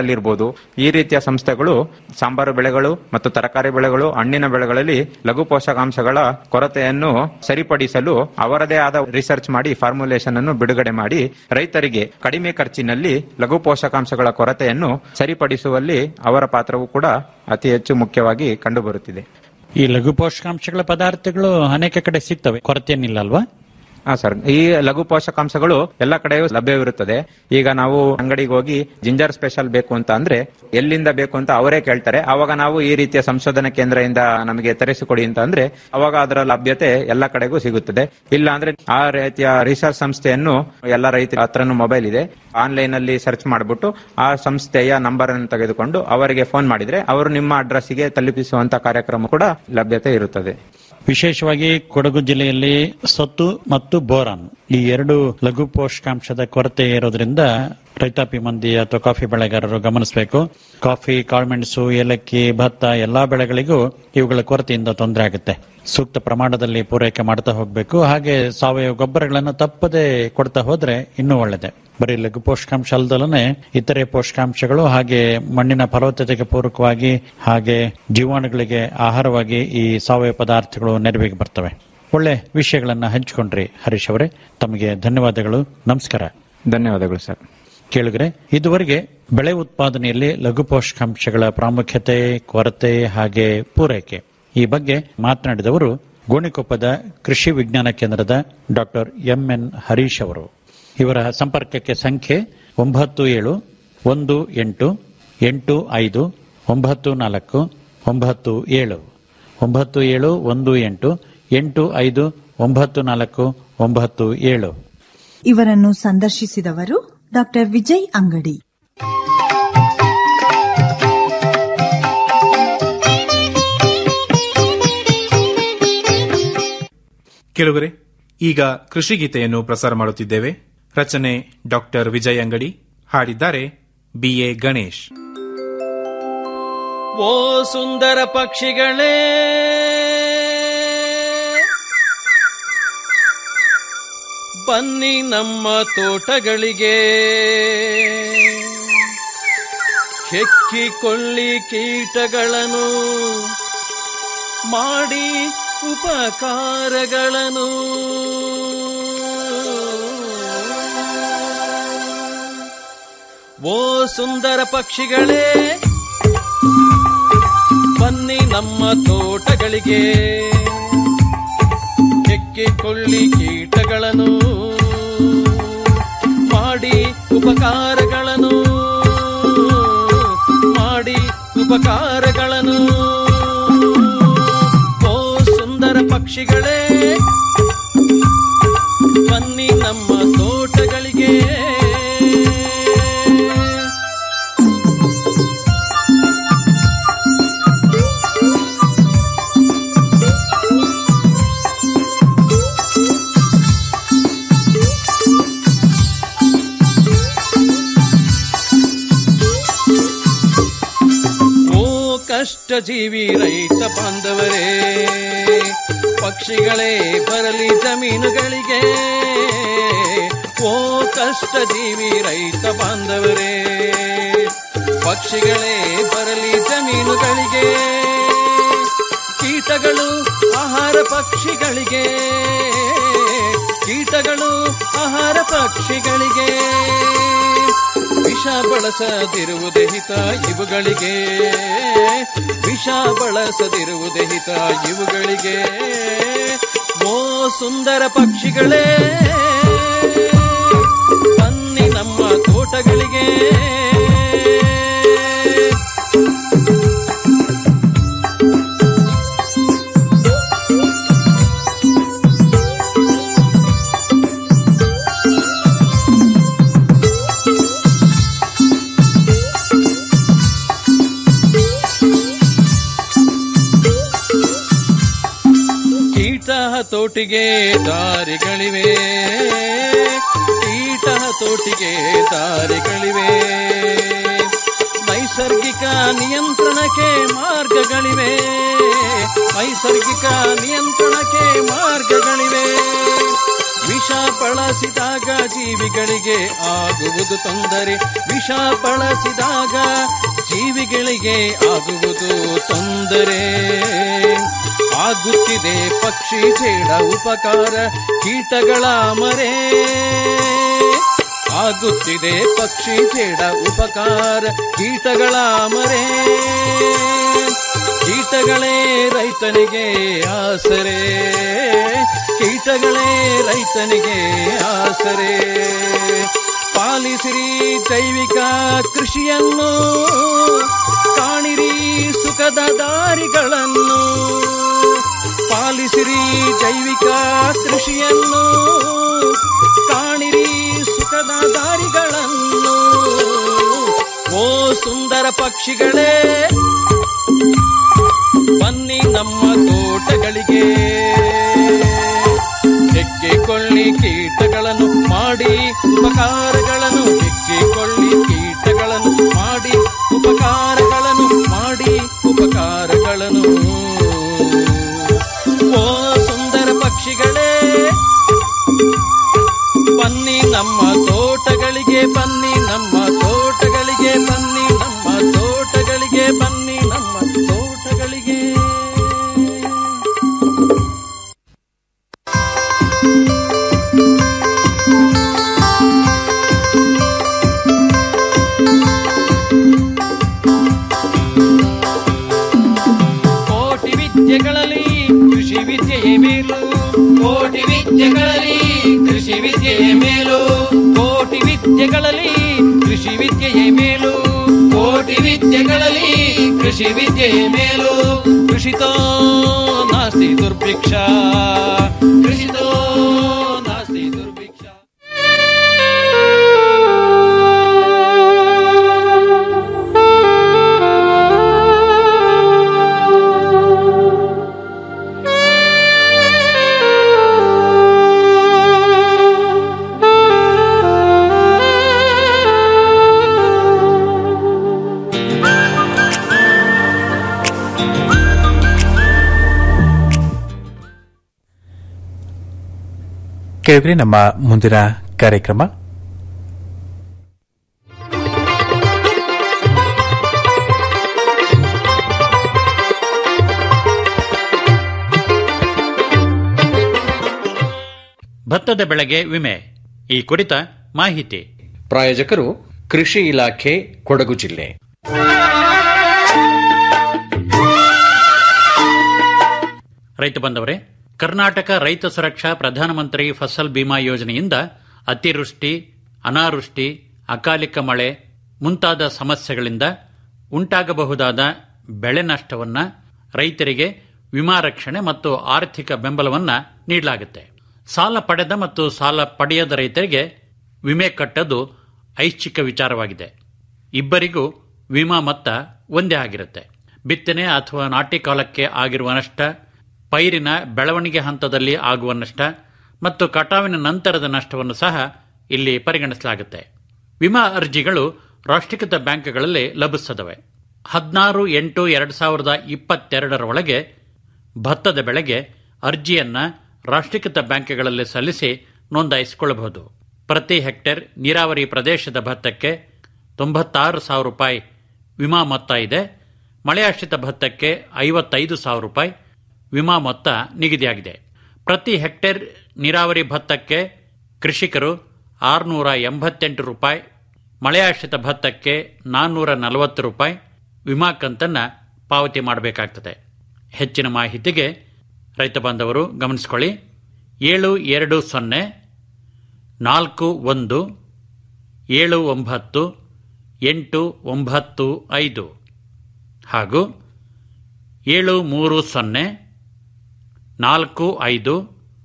ಹೋಟೆಲ್ ಇರ್ಬೋದು ಈ ರೀತಿಯ ಸಂಸ್ಥೆಗಳು ಸಾಂಬಾರು ಬೆಳೆಗಳು ಮತ್ತು ತರಕಾರಿ ಬೆಳೆಗಳು ಹಣ್ಣಿನ ಬೆಳೆಗಳಲ್ಲಿ ಲಘು ಪೋಷಕಾಂಶಗಳ ಕೊರತೆಯನ್ನು ಸರಿಪಡಿಸಲು ಅವರದೇ ಆದ ರಿಸರ್ಚ್ ಮಾಡಿ ಫಾರ್ಮುಲೇಷನ್ ಅನ್ನು ಬಿಡುಗಡೆ ಮಾಡಿ ರೈತರಿಗೆ ಕಡಿಮೆ ಖರ್ಚಿನಲ್ಲಿ ಲಘು ಪೋಷಕಾಂಶಗಳ ಕೊರತೆಯನ್ನು ಸರಿಪಡಿಸುವಲ್ಲಿ ಅವರ ಪಾತ್ರವು ಕೂಡ ಅತಿ ಹೆಚ್ಚು ಮುಖ್ಯವಾಗಿ ಕಂಡುಬರುತ್ತಿದೆ ಈ ಲಘು ಪೋಷಕಾಂಶಗಳ ಪದಾರ್ಥಗಳು ಅನೇಕ ಕಡೆ ಸಿಗ್ತವೆ ಕೊರತೆಯೇನಿಲ್ಲ ಅಲ್ವಾ ಹಾ ಸರ್ ಈ ಲಘು ಪೋಷಕಾಂಶಗಳು ಎಲ್ಲ ಕಡೆಯೂ ಲಭ್ಯವಿರುತ್ತದೆ ಈಗ ನಾವು ಅಂಗಡಿಗೆ ಹೋಗಿ ಜಿಂಜರ್ ಸ್ಪೆಷಲ್ ಬೇಕು ಅಂತ ಅಂದ್ರೆ ಎಲ್ಲಿಂದ ಬೇಕು ಅಂತ ಅವರೇ ಕೇಳ್ತಾರೆ ಅವಾಗ ನಾವು ಈ ರೀತಿಯ ಸಂಶೋಧನಾ ಕೇಂದ್ರದಿಂದ ನಮಗೆ ತರಿಸಿಕೊಡಿ ಅಂತ ಅಂದ್ರೆ ಅವಾಗ ಅದರ ಲಭ್ಯತೆ ಎಲ್ಲ ಕಡೆಗೂ ಸಿಗುತ್ತದೆ ಇಲ್ಲ ಅಂದ್ರೆ ಆ ರೀತಿಯ ರಿಸರ್ಚ್ ಸಂಸ್ಥೆಯನ್ನು ಎಲ್ಲ ರೈತರ ಹತ್ರನೂ ಮೊಬೈಲ್ ಇದೆ ಆನ್ಲೈನ್ ಅಲ್ಲಿ ಸರ್ಚ್ ಮಾಡಿಬಿಟ್ಟು ಆ ಸಂಸ್ಥೆಯ ನಂಬರ್ ಅನ್ನು ತೆಗೆದುಕೊಂಡು ಅವರಿಗೆ ಫೋನ್ ಮಾಡಿದ್ರೆ ಅವರು ನಿಮ್ಮ ಅಡ್ರೆಸ್ಗೆ ತಲುಪಿಸುವಂತ ಕಾರ್ಯಕ್ರಮ ಕೂಡ ಲಭ್ಯತೆ ಇರುತ್ತದೆ ವಿಶೇಷವಾಗಿ ಕೊಡಗು ಜಿಲ್ಲೆಯಲ್ಲಿ ಸತ್ತು ಮತ್ತು ಬೋರಾನ್ ಈ ಎರಡು ಲಘು ಪೋಷಕಾಂಶದ ಕೊರತೆ ಇರೋದ್ರಿಂದ ರೈತಾಪಿ ಮಂದಿ ಅಥವಾ ಕಾಫಿ ಬೆಳೆಗಾರರು ಗಮನಿಸಬೇಕು ಕಾಫಿ ಕಾಳುಮೆಣಸು ಏಲಕ್ಕಿ ಭತ್ತ ಎಲ್ಲಾ ಬೆಳೆಗಳಿಗೂ ಇವುಗಳ ಕೊರತೆಯಿಂದ ತೊಂದರೆ ಆಗುತ್ತೆ ಸೂಕ್ತ ಪ್ರಮಾಣದಲ್ಲಿ ಪೂರೈಕೆ ಮಾಡ್ತಾ ಹೋಗಬೇಕು ಹಾಗೆ ಸಾವಯವ ಗೊಬ್ಬರಗಳನ್ನು ತಪ್ಪದೆ ಕೊಡ್ತಾ ಹೋದ್ರೆ ಇನ್ನೂ ಒಳ್ಳೆದೆ ಬರೀ ಲಘು ಪೋಷಕಾಂಶ ಅಲ್ಲದಲ್ಲೇ ಇತರೆ ಪೋಷಕಾಂಶಗಳು ಹಾಗೆ ಮಣ್ಣಿನ ಫಲವತ್ತತೆಗೆ ಪೂರಕವಾಗಿ ಹಾಗೆ ಜೀವಾಣುಗಳಿಗೆ ಆಹಾರವಾಗಿ ಈ ಸಾವಯವ ಪದಾರ್ಥಗಳು ನೆರವಿಗೆ ಬರ್ತವೆ ಒಳ್ಳೆ ವಿಷಯಗಳನ್ನ ಹಂಚಿಕೊಂಡ್ರಿ ಹರೀಶ್ ಅವರೇ ತಮಗೆ ಧನ್ಯವಾದಗಳು ನಮಸ್ಕಾರ ಧನ್ಯವಾದಗಳು ಸರ್ ಕೇಳಿದ್ರೆ ಇದುವರೆಗೆ ಬೆಳೆ ಉತ್ಪಾದನೆಯಲ್ಲಿ ಲಘು ಪೋಷಕಾಂಶಗಳ ಪ್ರಾಮುಖ್ಯತೆ ಕೊರತೆ ಹಾಗೆ ಪೂರೈಕೆ ಈ ಬಗ್ಗೆ ಮಾತನಾಡಿದವರು ಗೋಣಿಕೊಪ್ಪದ ಕೃಷಿ ವಿಜ್ಞಾನ ಕೇಂದ್ರದ ಡಾಕ್ಟರ್ ಎಂಎನ್ ಹರೀಶ್ ಅವರು ಇವರ ಸಂಪರ್ಕಕ್ಕೆ ಸಂಖ್ಯೆ ಒಂಬತ್ತು ಏಳು ಒಂದು ಎಂಟು ಎಂಟು ಐದು ಒಂಬತ್ತು ನಾಲ್ಕು ಒಂಬತ್ತು ಏಳು ಒಂಬತ್ತು ಏಳು ಒಂದು ಎಂಟು ಎಂಟು ಐದು ಒಂಬತ್ತು ನಾಲ್ಕು ಒಂಬತ್ತು ಏಳು ಇವರನ್ನು ಸಂದರ್ಶಿಸಿದವರು ಡಾಕ್ಟರ್ ವಿಜಯ್ ಅಂಗಡಿ ಕೇಳುಗರೆ ಈಗ ಕೃಷಿ ಗೀತೆಯನ್ನು ಪ್ರಸಾರ ಮಾಡುತ್ತಿದ್ದೇವೆ ರಚನೆ ಡಾಕ್ಟರ್ ವಿಜಯ್ ಅಂಗಡಿ ಹಾಡಿದ್ದಾರೆ ಬಿಎ ಗಣೇಶ್ ಓ ಸುಂದರ ಪಕ್ಷಿಗಳೇ ಬನ್ನಿ ನಮ್ಮ ತೋಟಗಳಿಗೆ ಹೆಕ್ಕಿಕೊಳ್ಳಿ ಕೀಟಗಳನ್ನು ಮಾಡಿ ಉಪಕಾರಗಳನ್ನು ಓ ಸುಂದರ ಪಕ್ಷಿಗಳೇ ಬನ್ನಿ ನಮ್ಮ ತೋಟಗಳಿಗೆ ಹೆಕ್ಕಿಕೊಳ್ಳಿ ಕೀಟಗಳನ್ನು ಮಾಡಿ ಉಪಕಾರಗಳನ್ನು ಮಾಡಿ ಉಪಕಾರಗಳನ್ನು ಓ ಸುಂದರ ಪಕ್ಷಿಗಳೇ ಬನ್ನಿ ನಮ್ಮ ತೋಟಗಳಿಗೆ ಓ ಕಷ್ಟ ಜೀವಿ ರೈತ ಬಾಂಧವರೇ ಪಕ್ಷಿಗಳೇ ಬರಲಿ ಜಮೀನುಗಳಿಗೆ ಓ ಕಷ್ಟ ಜೀವಿ ರೈತ ಬಾಂಧವರೇ ಪಕ್ಷಿಗಳೇ ಬರಲಿ ಜಮೀನುಗಳಿಗೆ ಕೀಟಗಳು ಆಹಾರ ಪಕ್ಷಿಗಳಿಗೆ ಕೀಟಗಳು ಆಹಾರ ಪಕ್ಷಿಗಳಿಗೆ ವಿಷ ಬಳಸದಿರುವುದೇ ಹಿತ ಇವುಗಳಿಗೆ ವಿಷ ಬಳಸದಿರುವುದೇ ಹಿತ ಇವುಗಳಿಗೆ ಓ ಸುಂದರ ಪಕ್ಷಿಗಳೇ ಬನ್ನಿ ನಮ್ಮ ತೋಟಗಳಿಗೆ ಕೀಟ ತೋಟಿಗೆ ದಾರಿಗಳಿವೆ ಕೀಟ ತೋಟಿಗೆ ದಾರಿಗಳಿವೆ ನೈಸರ್ಗಿಕ ನಿಯಂತ್ರಣಕ್ಕೆ ಮಾರ್ಗಗಳಿವೆ ನೈಸರ್ಗಿಕ ನಿಯಂತ್ರಣಕ್ಕೆ ಮಾರ್ಗಗಳಿವೆ ವಿಷ ಬಳಸಿದಾಗ ಜೀವಿಗಳಿಗೆ ಆಗುವುದು ತೊಂದರೆ ವಿಷ ಬಳಸಿದಾಗ ಜೀವಿಗಳಿಗೆ ಆಗುವುದು ತೊಂದರೆ ಆಗುತ್ತಿದೆ ಪಕ್ಷಿ ಚೇಡ ಉಪಕಾರ ಕೀಟಗಳ ಮರೆ ಆಗುತ್ತಿದೆ ಪಕ್ಷಿ ಚೇಡ ಉಪಕಾರ ಕೀಟಗಳ ಮರೆ ಕೀಟಗಳೇ ರೈತನಿಗೆ ಆಸರೆ ಕೀಟಗಳೇ ರೈತನಿಗೆ ಆಸರೆ ಪಾಲಿಸಿರಿ ಜೈವಿಕ ಕೃಷಿಯನ್ನು ಕಾಣಿರಿ ಸುಖದ ದಾರಿಗಳನ್ನು ಪಾಲಿಸಿರಿ ಜೈವಿಕ ಕೃಷಿಯನ್ನು ಕಾಣಿರಿ ಸುಖದ ದಾರಿಗಳನ್ನು ಓ ಸುಂದರ ಪಕ್ಷಿಗಳೇ ಬನ್ನಿ ನಮ್ಮ ತೋಟಗಳಿಗೆ ಹೆಕ್ಕಿಕೊಳ್ಳಿ ಕೀಟಗಳನ್ನು ಮಾಡಿ ಉಪಕಾರಗಳನ್ನು ಹೆಕ್ಕಿಕೊಳ್ಳಿ ಕೀಟಗಳನ್ನು ಮಾಡಿ ಉಪಕಾರಗಳನ್ನು ಮಾಡಿ ಉಪಕಾರಗಳನ್ನು ಓ ಸುಂದರ ಪಕ್ಷಿಗಳೇ ಬನ್ನಿ ನಮ್ಮ ತೋಟಗಳಿಗೆ ಬನ್ನಿ ನಮ್ಮ ತೋಟಗಳಿಗೆ ಬನ್ನಿ ನಮ್ಮ ತೋಟಗಳಿಗೆ ಬನ್ನಿ ನಮ್ಮ ತೋಟಗಳಿಗೆ ಕೋಟಿ ವಿದ್ಯೆಗಳಲ್ಲಿ ಕೃಷಿ ವಿದ್ಯೆಯೇ ಮೇಲು ಕೋಟಿ ವಿದ್ಯೆಗಳಲ್ಲಿ ಕೃಷಿ ವಿದ್ಯೆಯೇ ಮೇಲು ಕೋಟಿ ವಿದ್ಯೆಗಳಲ್ಲಿ ಕೃಷಿ ವಿದ್ಯೆಯೇ ಮೇಲು ಕೋಟಿ ವಿದ್ಯೆಗಳಲ್ಲಿ ಕೃಷಿ ವಿದ್ಯೆಯೇ ಮೇಲು ಕೃಷಿತೋ ನಾಸ್ತಿ ದುರ್ಭಿಕ್ಷ ಕೃಷಿತೋ ನಾಸ್ತಿ ದುರ್ಭಿಕ್ಷ ಕೇಳಿದ್ರೆ ನಮ್ಮ ಮುಂದಿನ ಕಾರ್ಯಕ್ರಮ ಭತ್ತದ ಬೆಳೆಗೆ ವಿಮೆ ಈ ಕುರಿತ ಮಾಹಿತಿ ಪ್ರಾಯೋಜಕರು ಕೃಷಿ ಇಲಾಖೆ ಕೊಡಗು ಜಿಲ್ಲೆ ರೈತ ಬಂದವರೇ ಕರ್ನಾಟಕ ರೈತ ಸುರಕ್ಷಾ ಪ್ರಧಾನಮಂತ್ರಿ ಫಸಲ್ ಬಿಮಾ ಯೋಜನೆಯಿಂದ ಅತಿವೃಷ್ಟಿ ಅನಾವೃಷ್ಟಿ ಅಕಾಲಿಕ ಮಳೆ ಮುಂತಾದ ಸಮಸ್ಯೆಗಳಿಂದ ಉಂಟಾಗಬಹುದಾದ ಬೆಳೆ ನಷ್ಟವನ್ನ ರೈತರಿಗೆ ವಿಮಾ ರಕ್ಷಣೆ ಮತ್ತು ಆರ್ಥಿಕ ಬೆಂಬಲವನ್ನ ನೀಡಲಾಗುತ್ತೆ ಸಾಲ ಪಡೆದ ಮತ್ತು ಸಾಲ ಪಡೆಯದ ರೈತರಿಗೆ ವಿಮೆ ಕಟ್ಟೋದು ಐಚ್ಛಿಕ ವಿಚಾರವಾಗಿದೆ ಇಬ್ಬರಿಗೂ ವಿಮಾ ಮೊತ್ತ ಒಂದೇ ಆಗಿರುತ್ತೆ ಬಿತ್ತನೆ ಅಥವಾ ನಾಟಿ ಕಾಲಕ್ಕೆ ಆಗಿರುವ ನಷ್ಟ ಪೈರಿನ ಬೆಳವಣಿಗೆ ಹಂತದಲ್ಲಿ ಆಗುವ ನಷ್ಟ ಮತ್ತು ಕಟಾವಿನ ನಂತರದ ನಷ್ಟವನ್ನು ಸಹ ಇಲ್ಲಿ ಪರಿಗಣಿಸಲಾಗುತ್ತೆ ವಿಮಾ ಅರ್ಜಿಗಳು ರಾಷ್ಟ್ರೀಕೃತ ಬ್ಯಾಂಕ್ಗಳಲ್ಲಿ ಲಭಿಸುತ್ತವೆ ಹದಿನಾರು ಎಂಟು ಎರಡು ಸಾವಿರದ ಇಪ್ಪತ್ತೆರಡರ ಒಳಗೆ ಭತ್ತದ ಬೆಳೆಗೆ ಅರ್ಜಿಯನ್ನ ರಾಷ್ಟ್ರೀಕೃತ ಬ್ಯಾಂಕ್ಗಳಲ್ಲಿ ಸಲ್ಲಿಸಿ ನೋಂದಾಯಿಸಿಕೊಳ್ಳಬಹುದು ಪ್ರತಿ ಹೆಕ್ಟೇರ್ ನೀರಾವರಿ ಪ್ರದೇಶದ ಭತ್ತಕ್ಕೆ ತೊಂಬತ್ತಾರು ಸಾವಿರ ರೂಪಾಯಿ ವಿಮಾ ಮೊತ್ತ ಇದೆ ಮಳೆಯಾಶ್ರಿತ ಭತ್ತಕ್ಕೆ ಐವತ್ತೈದು ಸಾವಿರ ರೂಪಾಯಿ ವಿಮಾ ಮೊತ್ತ ನಿಗದಿಯಾಗಿದೆ ಪ್ರತಿ ಹೆಕ್ಟೇರ್ ನೀರಾವರಿ ಭತ್ತಕ್ಕೆ ಕೃಷಿಕರು ಆರುನೂರ ಎಂಬತ್ತೆಂಟು ರೂಪಾಯಿ ಮಳೆಯಾಶ್ರಿತ ಭತ್ತಕ್ಕೆ ನಾನ್ನೂರ ನಲವತ್ತು ರೂಪಾಯಿ ವಿಮಾ ಕಂತನ್ನು ಪಾವತಿ ಮಾಡಬೇಕಾಗ್ತದೆ ಹೆಚ್ಚಿನ ಮಾಹಿತಿಗೆ ರೈತ ಬಾಂಧವರು ಗಮನಿಸಿಕೊಳ್ಳಿ ಏಳು ಎರಡು ಸೊನ್ನೆ ನಾಲ್ಕು ಒಂದು ಏಳು ಒಂಬತ್ತು ಎಂಟು ಒಂಬತ್ತು ಐದು ಹಾಗೂ ಏಳು ಮೂರು ಸೊನ್ನೆ ನಾಲ್ಕು ಐದು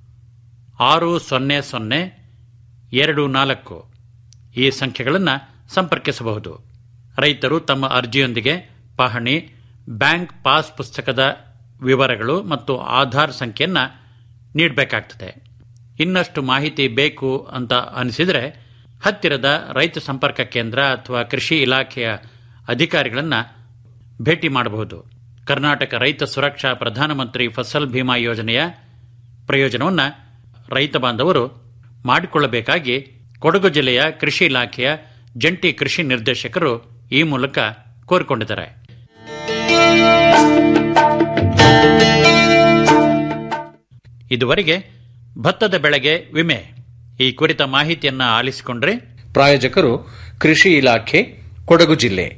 ಆರು ಸೊನ್ನೆ ಸೊನ್ನೆ ಎರಡು ನಾಲ್ಕು ಈ ಸಂಖ್ಯೆಗಳನ್ನು ಸಂಪರ್ಕಿಸಬಹುದು ರೈತರು ತಮ್ಮ ಅರ್ಜಿಯೊಂದಿಗೆ ಪಹಣಿ ಬ್ಯಾಂಕ್ ಪಾಸ್ ಪುಸ್ತಕದ ವಿವರಗಳು ಮತ್ತು ಆಧಾರ್ ಸಂಖ್ಯೆಯನ್ನು ನೀಡಬೇಕಾಗ್ತದೆ ಇನ್ನಷ್ಟು ಮಾಹಿತಿ ಬೇಕು ಅಂತ ಅನಿಸಿದರೆ ಹತ್ತಿರದ ರೈತ ಸಂಪರ್ಕ ಕೇಂದ್ರ ಅಥವಾ ಕೃಷಿ ಇಲಾಖೆಯ ಅಧಿಕಾರಿಗಳನ್ನು ಭೇಟಿ ಮಾಡಬಹುದು ಕರ್ನಾಟಕ ರೈತ ಸುರಕ್ಷಾ ಪ್ರಧಾನಮಂತ್ರಿ ಫಸಲ್ ಭೀಮಾ ಯೋಜನೆಯ ಪ್ರಯೋಜನವನ್ನು ರೈತ ಬಾಂಧವರು ಮಾಡಿಕೊಳ್ಳಬೇಕಾಗಿ ಕೊಡಗು ಜಿಲ್ಲೆಯ ಕೃಷಿ ಇಲಾಖೆಯ ಜಂಟಿ ಕೃಷಿ ನಿರ್ದೇಶಕರು ಈ ಮೂಲಕ ಕೋರಿಕೊಂಡಿದ್ದಾರೆ ಇದುವರೆಗೆ ಭತ್ತದ ಬೆಳೆಗೆ ವಿಮೆ ಈ ಕುರಿತ ಮಾಹಿತಿಯನ್ನ ಆಲಿಸಿಕೊಂಡ್ರೆ ಪ್ರಾಯೋಜಕರು ಕೃಷಿ ಇಲಾಖೆ ಕೊಡಗು ಜಿಲ್ಲೆ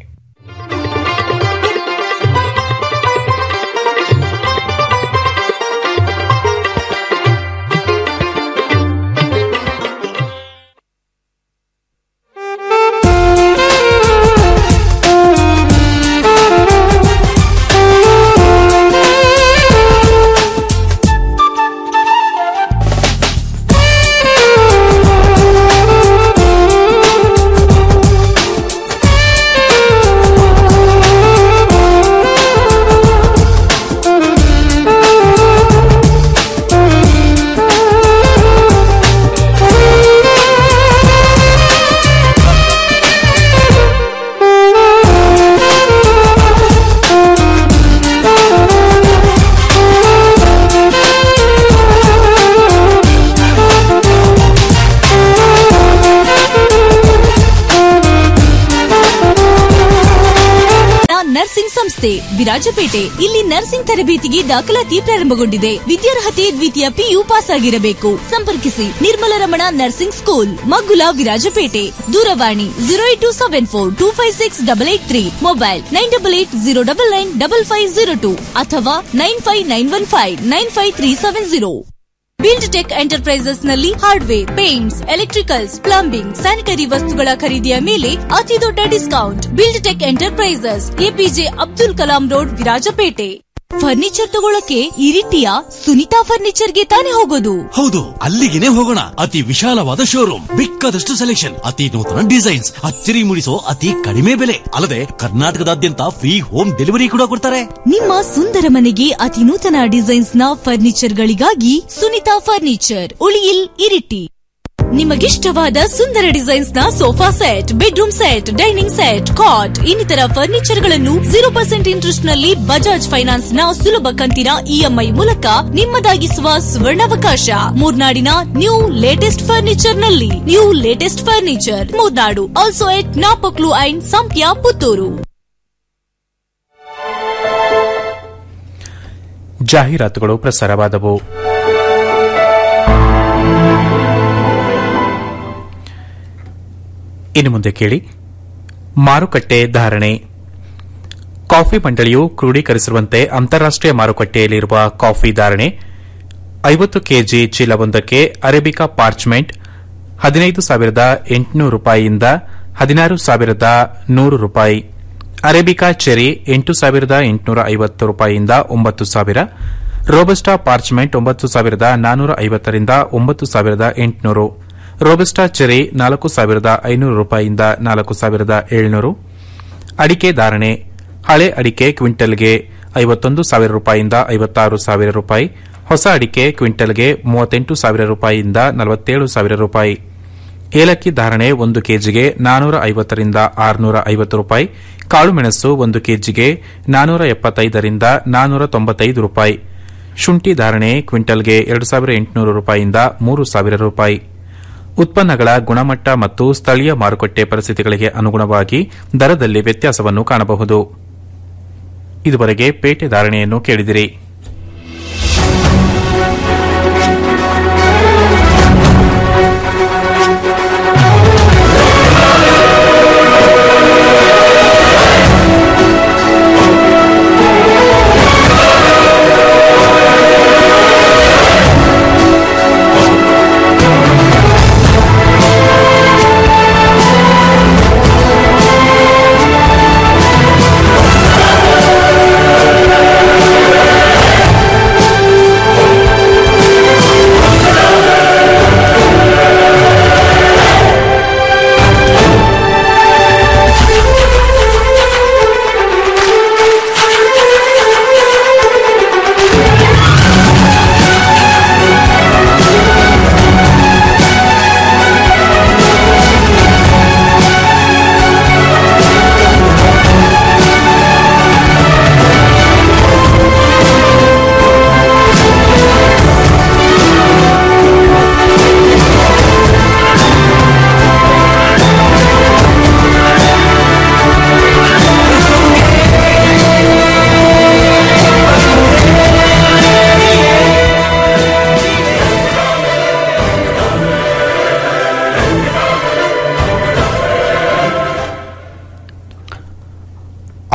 ನರ್ಸಿಂಗ್ ಸಂಸ್ಥೆ ವಿರಾಜಪೇಟೆ ಇಲ್ಲಿ ನರ್ಸಿಂಗ್ ತರಬೇತಿಗೆ ದಾಖಲಾತಿ ಪ್ರಾರಂಭಗೊಂಡಿದೆ ವಿದ್ಯಾರ್ಹತೆ ದ್ವಿತೀಯ ಪಿಯು ಪಾಸ್ ಆಗಿರಬೇಕು ಸಂಪರ್ಕಿಸಿ ನಿರ್ಮಲ ರಮಣ ನರ್ಸಿಂಗ್ ಸ್ಕೂಲ್ ಮಗ್ಗುಲ ವಿರಾಜಪೇಟೆ ದೂರವಾಣಿ zero eight two seven four two five six double eight three mobile nine double eight zero double nine double five zero two ಅಥವಾ nine five nine one five nine five three seven zero build tech enterprises ನಲ್ಲಿ hardware paints electricals plumbing sanitary ವಸ್ತುಗಳ ಖರೀದಿಯ ಮೇಲೆ ಅತಿ ದೊಡ್ಡ discount build tech enterprises APJ Abdul Kalam road Virajpet furniture ತಗೊಳಕ್ಕೆ ಇರಿಟಿಯ ಸುನಿತಾ ಫರ್ನಿಚರ್ಗೆ ತಾನೇ ಹೋಗೋದು ಹೌದು ಅಲ್ಲಿಗೆನೆ ಹೋಗೋಣ ಅತಿ ವಿಶಾಲವಾದ ಶೋರೂಮ್ ಬೇಕಾದಷ್ಟು ಸೆಲೆಕ್ಷನ್ ಅತಿ ನೂತನ ಡಿಸೈನ್ಸ್ ಅಚ್ಚರಿ ಮೂಡಿಸೋ ಅತಿ ಕಡಿಮೆ ಬೆಲೆ ಅಲ್ಲದೆ ಕರ್ನಾಟಕದಾದ್ಯಂತ ಫ್ರೀ ಹೋಮ್ ಡೆಲಿವರಿ ಕೂಡ ಕೊಡ್ತಾರೆ ನಿಮ್ಮ ಸುಂದರ ಮನೆಗೆ ಅತಿ ನೂತನ ಡಿಸೈನ್ಸ್ ನ ಫರ್ನಿಚರ್ ಗಳಿಗಾಗಿ ಸುನಿತಾ ಫರ್ನಿಚರ್ ಉಳಿಯಿಲ್ ಇರಿಟಿ ನಿಮಗಿಷ್ಟವಾದ ಸುಂದರ ಡಿಸೈನ್ಸ್ ನ sofa set bedroom set dining set cot ಇನ್ನಿತರ ಫರ್ನಿಚರ್ ಗಳನ್ನು ಜೀರೋ ಪರ್ಸೆಂಟ್ ಇಂಟ್ರೆಸ್ಟ್ ನಲ್ಲಿ ಬಜಾಜ್ ಫೈನಾನ್ಸ್ ನ ಸುಲಭ ಕಂತಿನ ಇಎಂಐ ಮೂಲಕ ನಿಮ್ಮದಾಗಿಸುವ ಸುವರ್ಣಾವಕಾಶ ಮೂರ್ನಾಡಿನ ನ್ಯೂ ಲೇಟೆಸ್ಟ್ ಫರ್ನಿಚರ್ ನಲ್ಲಿ new latest furniture Murnad also at Napoklu and Sampya Puttur ಜಾಹೀರಾತುಗಳು ಪ್ರಸಾರವಾದವು ಇನ್ನು ಮುಂದೆ ಕೇಳಿ ಮಾರುಕಟ್ಟೆ ಧಾರಣೆ ಕಾಫಿ ಮಂಡಳಿಯು ಕ್ರೋಢೀಕರಿಸಿರುವಂತೆ ಅಂತಾರಾಷ್ಟೀಯ ಮಾರುಕಟ್ಟೆಯಲ್ಲಿರುವ ಕಾಫಿ ಧಾರಣೆ ಐವತ್ತು ಕೆಜಿ ಚೀಲವೊಂದಕ್ಕೆ ಅರೇಬಿಕಾ ಪಾರ್ಚ್ಮೆಂಟ್ ಹದಿನೈದು ಸಾವಿರದ ಎಂಟುನೂರು ರೂಪಾಯಿಯಿಂದ ಹದಿನಾರು ಸಾವಿರದ ನೂರು ರೂಪಾಯಿ ಅರೇಬಿಕಾ ಚೆರಿ ಎಂಟು ಸಾವಿರದ ಎಂಟುನೂರ ಐವತ್ತು ರೂಪಾಯಿಯಿಂದ ಒಂಬತ್ತು ಸಾವಿರ ರೋಬಸ್ಟಾ ಪಾರ್ಚ್ಮೆಂಟ್ ಒಂಬತ್ತು ಸಾವಿರದ ನಾನ್ನೂರ ಐವತ್ತರಿಂದ ಒಂಬತ್ತು ಸಾವಿರದ ಎಂಟುನೂರು ರೋಬಸ್ಟಾ ಚೆರಿ ನಾಲ್ಕು ಸಾವಿರದ ಐನೂರು ರೂಪಾಯಿಯಿಂದ ನಾಲ್ಕು ಸಾವಿರದ ಏಳ್ನೂರು ಅಡಿಕೆ ಧಾರಣೆ ಹಳೆ ಅಡಿಕೆ ಕ್ವಿಂಟಲ್ಗೆ ಐವತ್ತೊಂದು ಸಾವಿರ ರೂಪಾಯಿಯಿಂದ ಐವತ್ತಾರು ಸಾವಿರ ರೂಪಾಯಿ ಹೊಸ ಅಡಿಕೆ ಕ್ವಿಂಟಲ್ಗೆ ಮೂವತ್ತೆಂಟು ಸಾವಿರ ರೂಪಾಯಿಯಿಂದ ನಲವತ್ತೇಳು ಸಾವಿರ ರೂಪಾಯಿ ಏಲಕ್ಕಿ ಧಾರಣೆ ಒಂದು ಕೆಜಿಗೆ ನಾನೂರ ಐವತ್ತರಿಂದ ಆರುನೂರ ಐವತ್ತು ರೂಪಾಯಿ ಕಾಳುಮೆಣಸು ಒಂದು ಕೆಜಿಗೆ ನಾನೂರ ಎಪ್ಪತ್ತೈದರಿಂದ ನಾನೂರ ತೊಂಬತ್ತೈದು ರೂಪಾಯಿ ಶುಂಠಿ ಧಾರಣೆ ಕ್ವಿಂಟಲ್ಗೆ ಎರಡು ಸಾವಿರ ಎಂಟುನೂರು ರೂಪಾಯಿಯಿಂದ ಮೂರು ಸಾವಿರ ರೂಪಾಯಿ ಉತ್ಪನ್ನಗಳ ಗುಣಮಟ್ಟ ಮತ್ತು ಸ್ಥಳೀಯ ಮಾರುಕಟ್ಟೆ ಪರಿಸ್ಥಿತಿಗಳಿಗೆ ಅನುಗುಣವಾಗಿ ದರದಲ್ಲಿ ವ್ಯತ್ಯಾಸವನ್ನು ಕಾಣಬಹುದು ಇದುವರೆಗೆ ಪೇಟೆ ಧಾರಣೆಯನ್ನು ಕೇಳಿದಿರಿ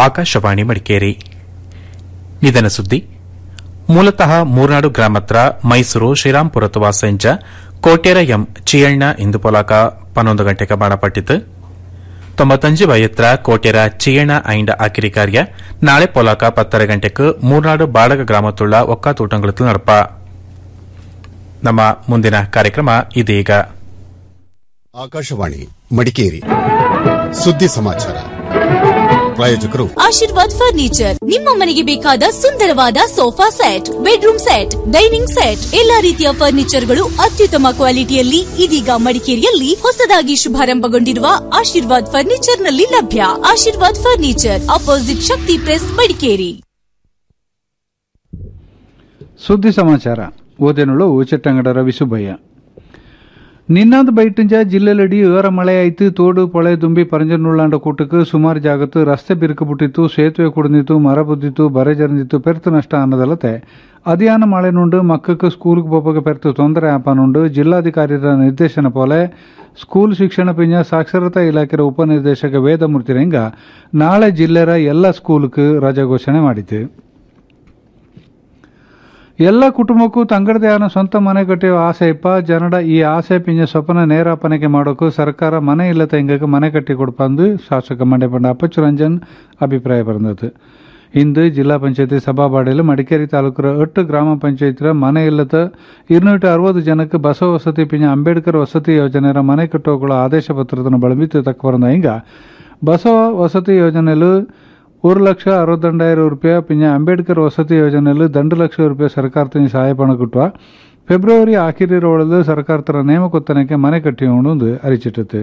ಆಕಾಶವಾಣಿ ಮಡಿಕೇರಿ ನಿಧನ ಸುದ್ದಿ ಮೂಲತಃ ಮೂರ್ನಾಡು ಗ್ರಾಮತ್ರ ಮೈಸೂರು ಶ್ರೀರಾಂಪುರತ್ವ ವಾಸಂಜ ಕೋಟೇರ ಎಂ ಚಿಯಣ್ಣ ಇಂದು ಪೊಲಾಕ ಪನ್ನೊಂದು ಗಂಟೆಗೆ ಬಾಣಪಟ್ಟಿತು ತೊಂಬತ್ತಂಜು ವಯತ್ರ ಕೋಟೆರ ಚಿಯಣ ಐಂಡ ಆಕಿರಿ ಕಾರ್ಯ ನಾಳೆ ಪೊಲಾಕ ಪತ್ತರ ಗಂಟೆಗೆ ಮೂರ್ನಾಡು ಬಾಡಗ ಗ್ರಾಮತ್ತುಳ್ಳ ಒಕ್ಕಾತೂಟಂಗಳತ್ತು ನಡಪ ನಮ್ಮ ಮುಂದಿನ ಕಾರ್ಯಕ್ರಮ ಇದೀಗ ಆಕಾಶವಾಣಿ ಮಡಿಕೇರಿ ಸುದ್ದಿ ಸಮಾಚಾರ ಪ್ರಾಯೋಜಕರು ಆಶೀರ್ವಾದ್ ಫರ್ನಿಚರ್ ನಿಮ್ಮ ಮನೆಗೆ ಬೇಕಾದ ಸುಂದರವಾದ sofa set bedroom set dining set ಎಲ್ಲಾ ರೀತಿಯ ಫರ್ನಿಚರ್ಗಳು ಅತ್ಯುತ್ತಮ ಕ್ವಾಲಿಟಿಯಲ್ಲಿ ಇದೀಗ ಮಡಿಕೇರಿಯಲ್ಲಿ ಹೊಸದಾಗಿ ಶುಭಾರಂಭಗೊಂಡಿರುವ ಆಶೀರ್ವಾದ್ ಫರ್ನಿಚರ್ನಲ್ಲಿ ಲಭ್ಯ Ashirvad furniture opposite Shakti press Madikeri ಸುದ್ದಿ ಸಮಾಚಾರ ಓದೆನುಳು ಚಿಟ್ಟಂಗಡ ರವಿಸುಬ್ಬಯ್ಯ ನಿನ್ನಾದ ಬೈಟಂಜ ಜಿಲ್ಲೆಲಡಿ ಏರ ಮಳೆ ಆಯ್ತು ತೋಡು ಪೊಳೆ ದುಂಬಿ ಪರಂಜನುಳ್ಳಾಂಡ ಕೂಟಕ್ಕೆ ಸುಮಾರು ಜಾಗತ್ತು ರಸ್ತೆ ಬಿರುಕು ಬಿಟ್ಟಿತ್ತು ಸೇತುವೆ ಕುಡಿದಿತ್ತು ಮರ ಬುದ್ದಿತ್ತು ಬರೆ ಜರಂದಿತ್ತು ಪೆರ್ತು ನಷ್ಟ ಅನ್ನದಲ್ಲತೆ ಅದಿಯಾನ ಮಳೆ ನುಂಡು ಮಕ್ಕಕ್ಕೆ ಸ್ಕೂಲ್ಗೆ ಬೋಪಗೆ ಪೆರ್ತು ತೊಂದರೆ ಆಪನುಂಡು ಜಿಲ್ಲಾಧಿಕಾರಿರ ನಿರ್ದೇಶನ ಪೋಲೆ ಸ್ಕೂಲ್ ಶಿಕ್ಷಣ ಪಿಂಜ ಸಾಕ್ಷರತಾ ಇಲಾಖೆಯ ಉಪನಿರ್ದೇಶಕ ವೇದಮೂರ್ತಿರಂಗ ನಾಳೆ ಜಿಲ್ಲೆರ ಎಲ್ಲ ಸ್ಕೂಲ್ಗೆ ರಜೆ ಘೋಷಣೆ ಮಾಡಿತು ಎಲ್ಲ ಕುಟುಂಬಕ್ಕೂ ತಂಗಡದೇ ಆನ ಸ್ವಂತ ಮನೆ ಕಟ್ಟಿಯೋ ಆಸೆ ಇಪ್ಪ ಜನಡ ಈ ಆಸೆ ಪಿಂಜ ಸ್ವಪ್ನ ನೇರಾಪನೆಗೆ ಮಾಡೋಕು ಸರ್ಕಾರ ಮನೆ ಇಲ್ಲದ ಹಿಂಗಕ್ಕೆ ಮನೆ ಕಟ್ಟಿ ಕೊಡ್ಪಂದು ಶಾಸಕ ಮಂಡ್ಯಪಂಡ ಅಪ್ಪಚ್ಚು ರಂಜನ್ ಅಭಿಪ್ರಾಯ ಬಂದದ್ದು ಇಂದು ಜಿಲ್ಲಾ ಪಂಚಾಯತಿ ಸಭಾಬಾಡಿಯಲ್ಲಿ ಮಡಿಕೇರಿ ತಾಲೂಕರ ಎಟ್ಟು ಗ್ರಾಮ ಪಂಚಾಯತ್ರ ಮನೆ ಇಲ್ಲದ ഇരുന്നൂറ്റി ಅರವತ್ತು ಜನಕ್ಕೆ ಬಸವ ವಸತಿ ಪಿಂಜ ಅಂಬೇಡ್ಕರ್ ವಸತಿ ಯೋಜನೆಯ ಮನೆ ಕಟ್ಟುವಗಳ ಆದೇಶ ಪತ್ರವನ್ನು ಬಳಮಿತ್ತು ತಕ್ಕ ಬರಂದ ಹಿಂಗ ಬಸವ ವಸತಿ ಯೋಜನೆಲು ஒரு லட்சம் அறுபத்தெண்டாயிரம் ரூபாய் பின்ன அம்பேத்கர் வசதி யோஜனையில் ரெண்டு லட்சம் ரூபாய் ಸರ್ಕಾರದಿಂದ ಸಹಾಯ ಪಣ ಕೊಟ್ಟುವ ಫೆಬ್ರವರಿ ಆಖಿರಿರೊಳದು ಸರ್ಕಾರತರ ನೇಮಕೊತ್ತನಕ್ಕೆ ಮನೆ ಕಟ್ಟಿಯೋಣ ಒಂದು ಅರಿಚಿಟ್ಟತು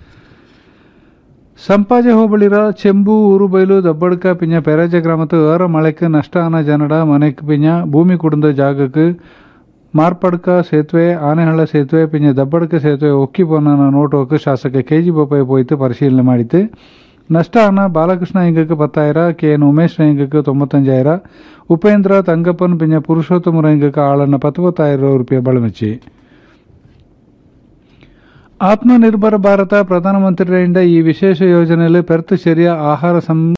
ಸಂಪಾಜೆ ಹೋಬಳಿರ ಚೆಂಬು ಊರುಬೈಲು ದಬ್ಬಡ್ಕ ಪಿಂಜ ಪೆರಾಜ ಗ್ರಾಮದ ಏರ ಮಳೆಕ್ಕೆ ನಷ್ಟ ಆನ ಜನಡ ಮನೆಕ್ ಪಿಂಜ ಭೂಮಿ ಕುಡಿದ ಜಾಗಕ್ಕೆ ಮಾರ್ಪಡ್ಕ ಸೇತುವೆ ಆನೆಹಳ್ಳ ಸೇತುವೆ ಪಿಂಜ ದಬ್ಬಡ್ಕ ಸೇತುವೆ ಒಕ್ಕಿ ಪೊನ್ನ ನೋಟೋಕ್ಕೆ ಶಾಸಕ ಕೆಜಿ ಬೋಪಯ್ಯ போய்த்து ಪರಿಶೀಲನೆ ಮಾಡಿತು ನಷ್ಟ ಹಣ ಬಾಲಕೃಷ್ಣ ಹಿಂಗಕ್ಕೆ ಪತ್ತಾಯಿರ ಕೆ ಎನ್ ಉಮೇಶ್ ಹಿಂಗಕ್ಕೆ ತೊಂಬತ್ತಂಜಾಯಿರ ಉಪೇಂದ್ರ ತಂಗಪ್ಪನ್ ಪಿಂಜ ಪುರುಷೋತ್ತಮರ ಹಿಂಗಕ್ಕೆ ಆಳನ್ನ ಪತ್ತೊಂಬತ್ತಾಯಿರ ರೂಪಾಯಿ ಬಳಮಚ್ಚಿ ಆತ್ಮನಿರ್ಭರ ಭಾರತ ಪ್ರಧಾನಮಂತ್ರಿಯಿಂದ ಈ ವಿಶೇಷ ಯೋಜನೆಯಲ್ಲಿ ಪೆರ್ತು ಶರಿಯ ಆಹಾರ ಸಂ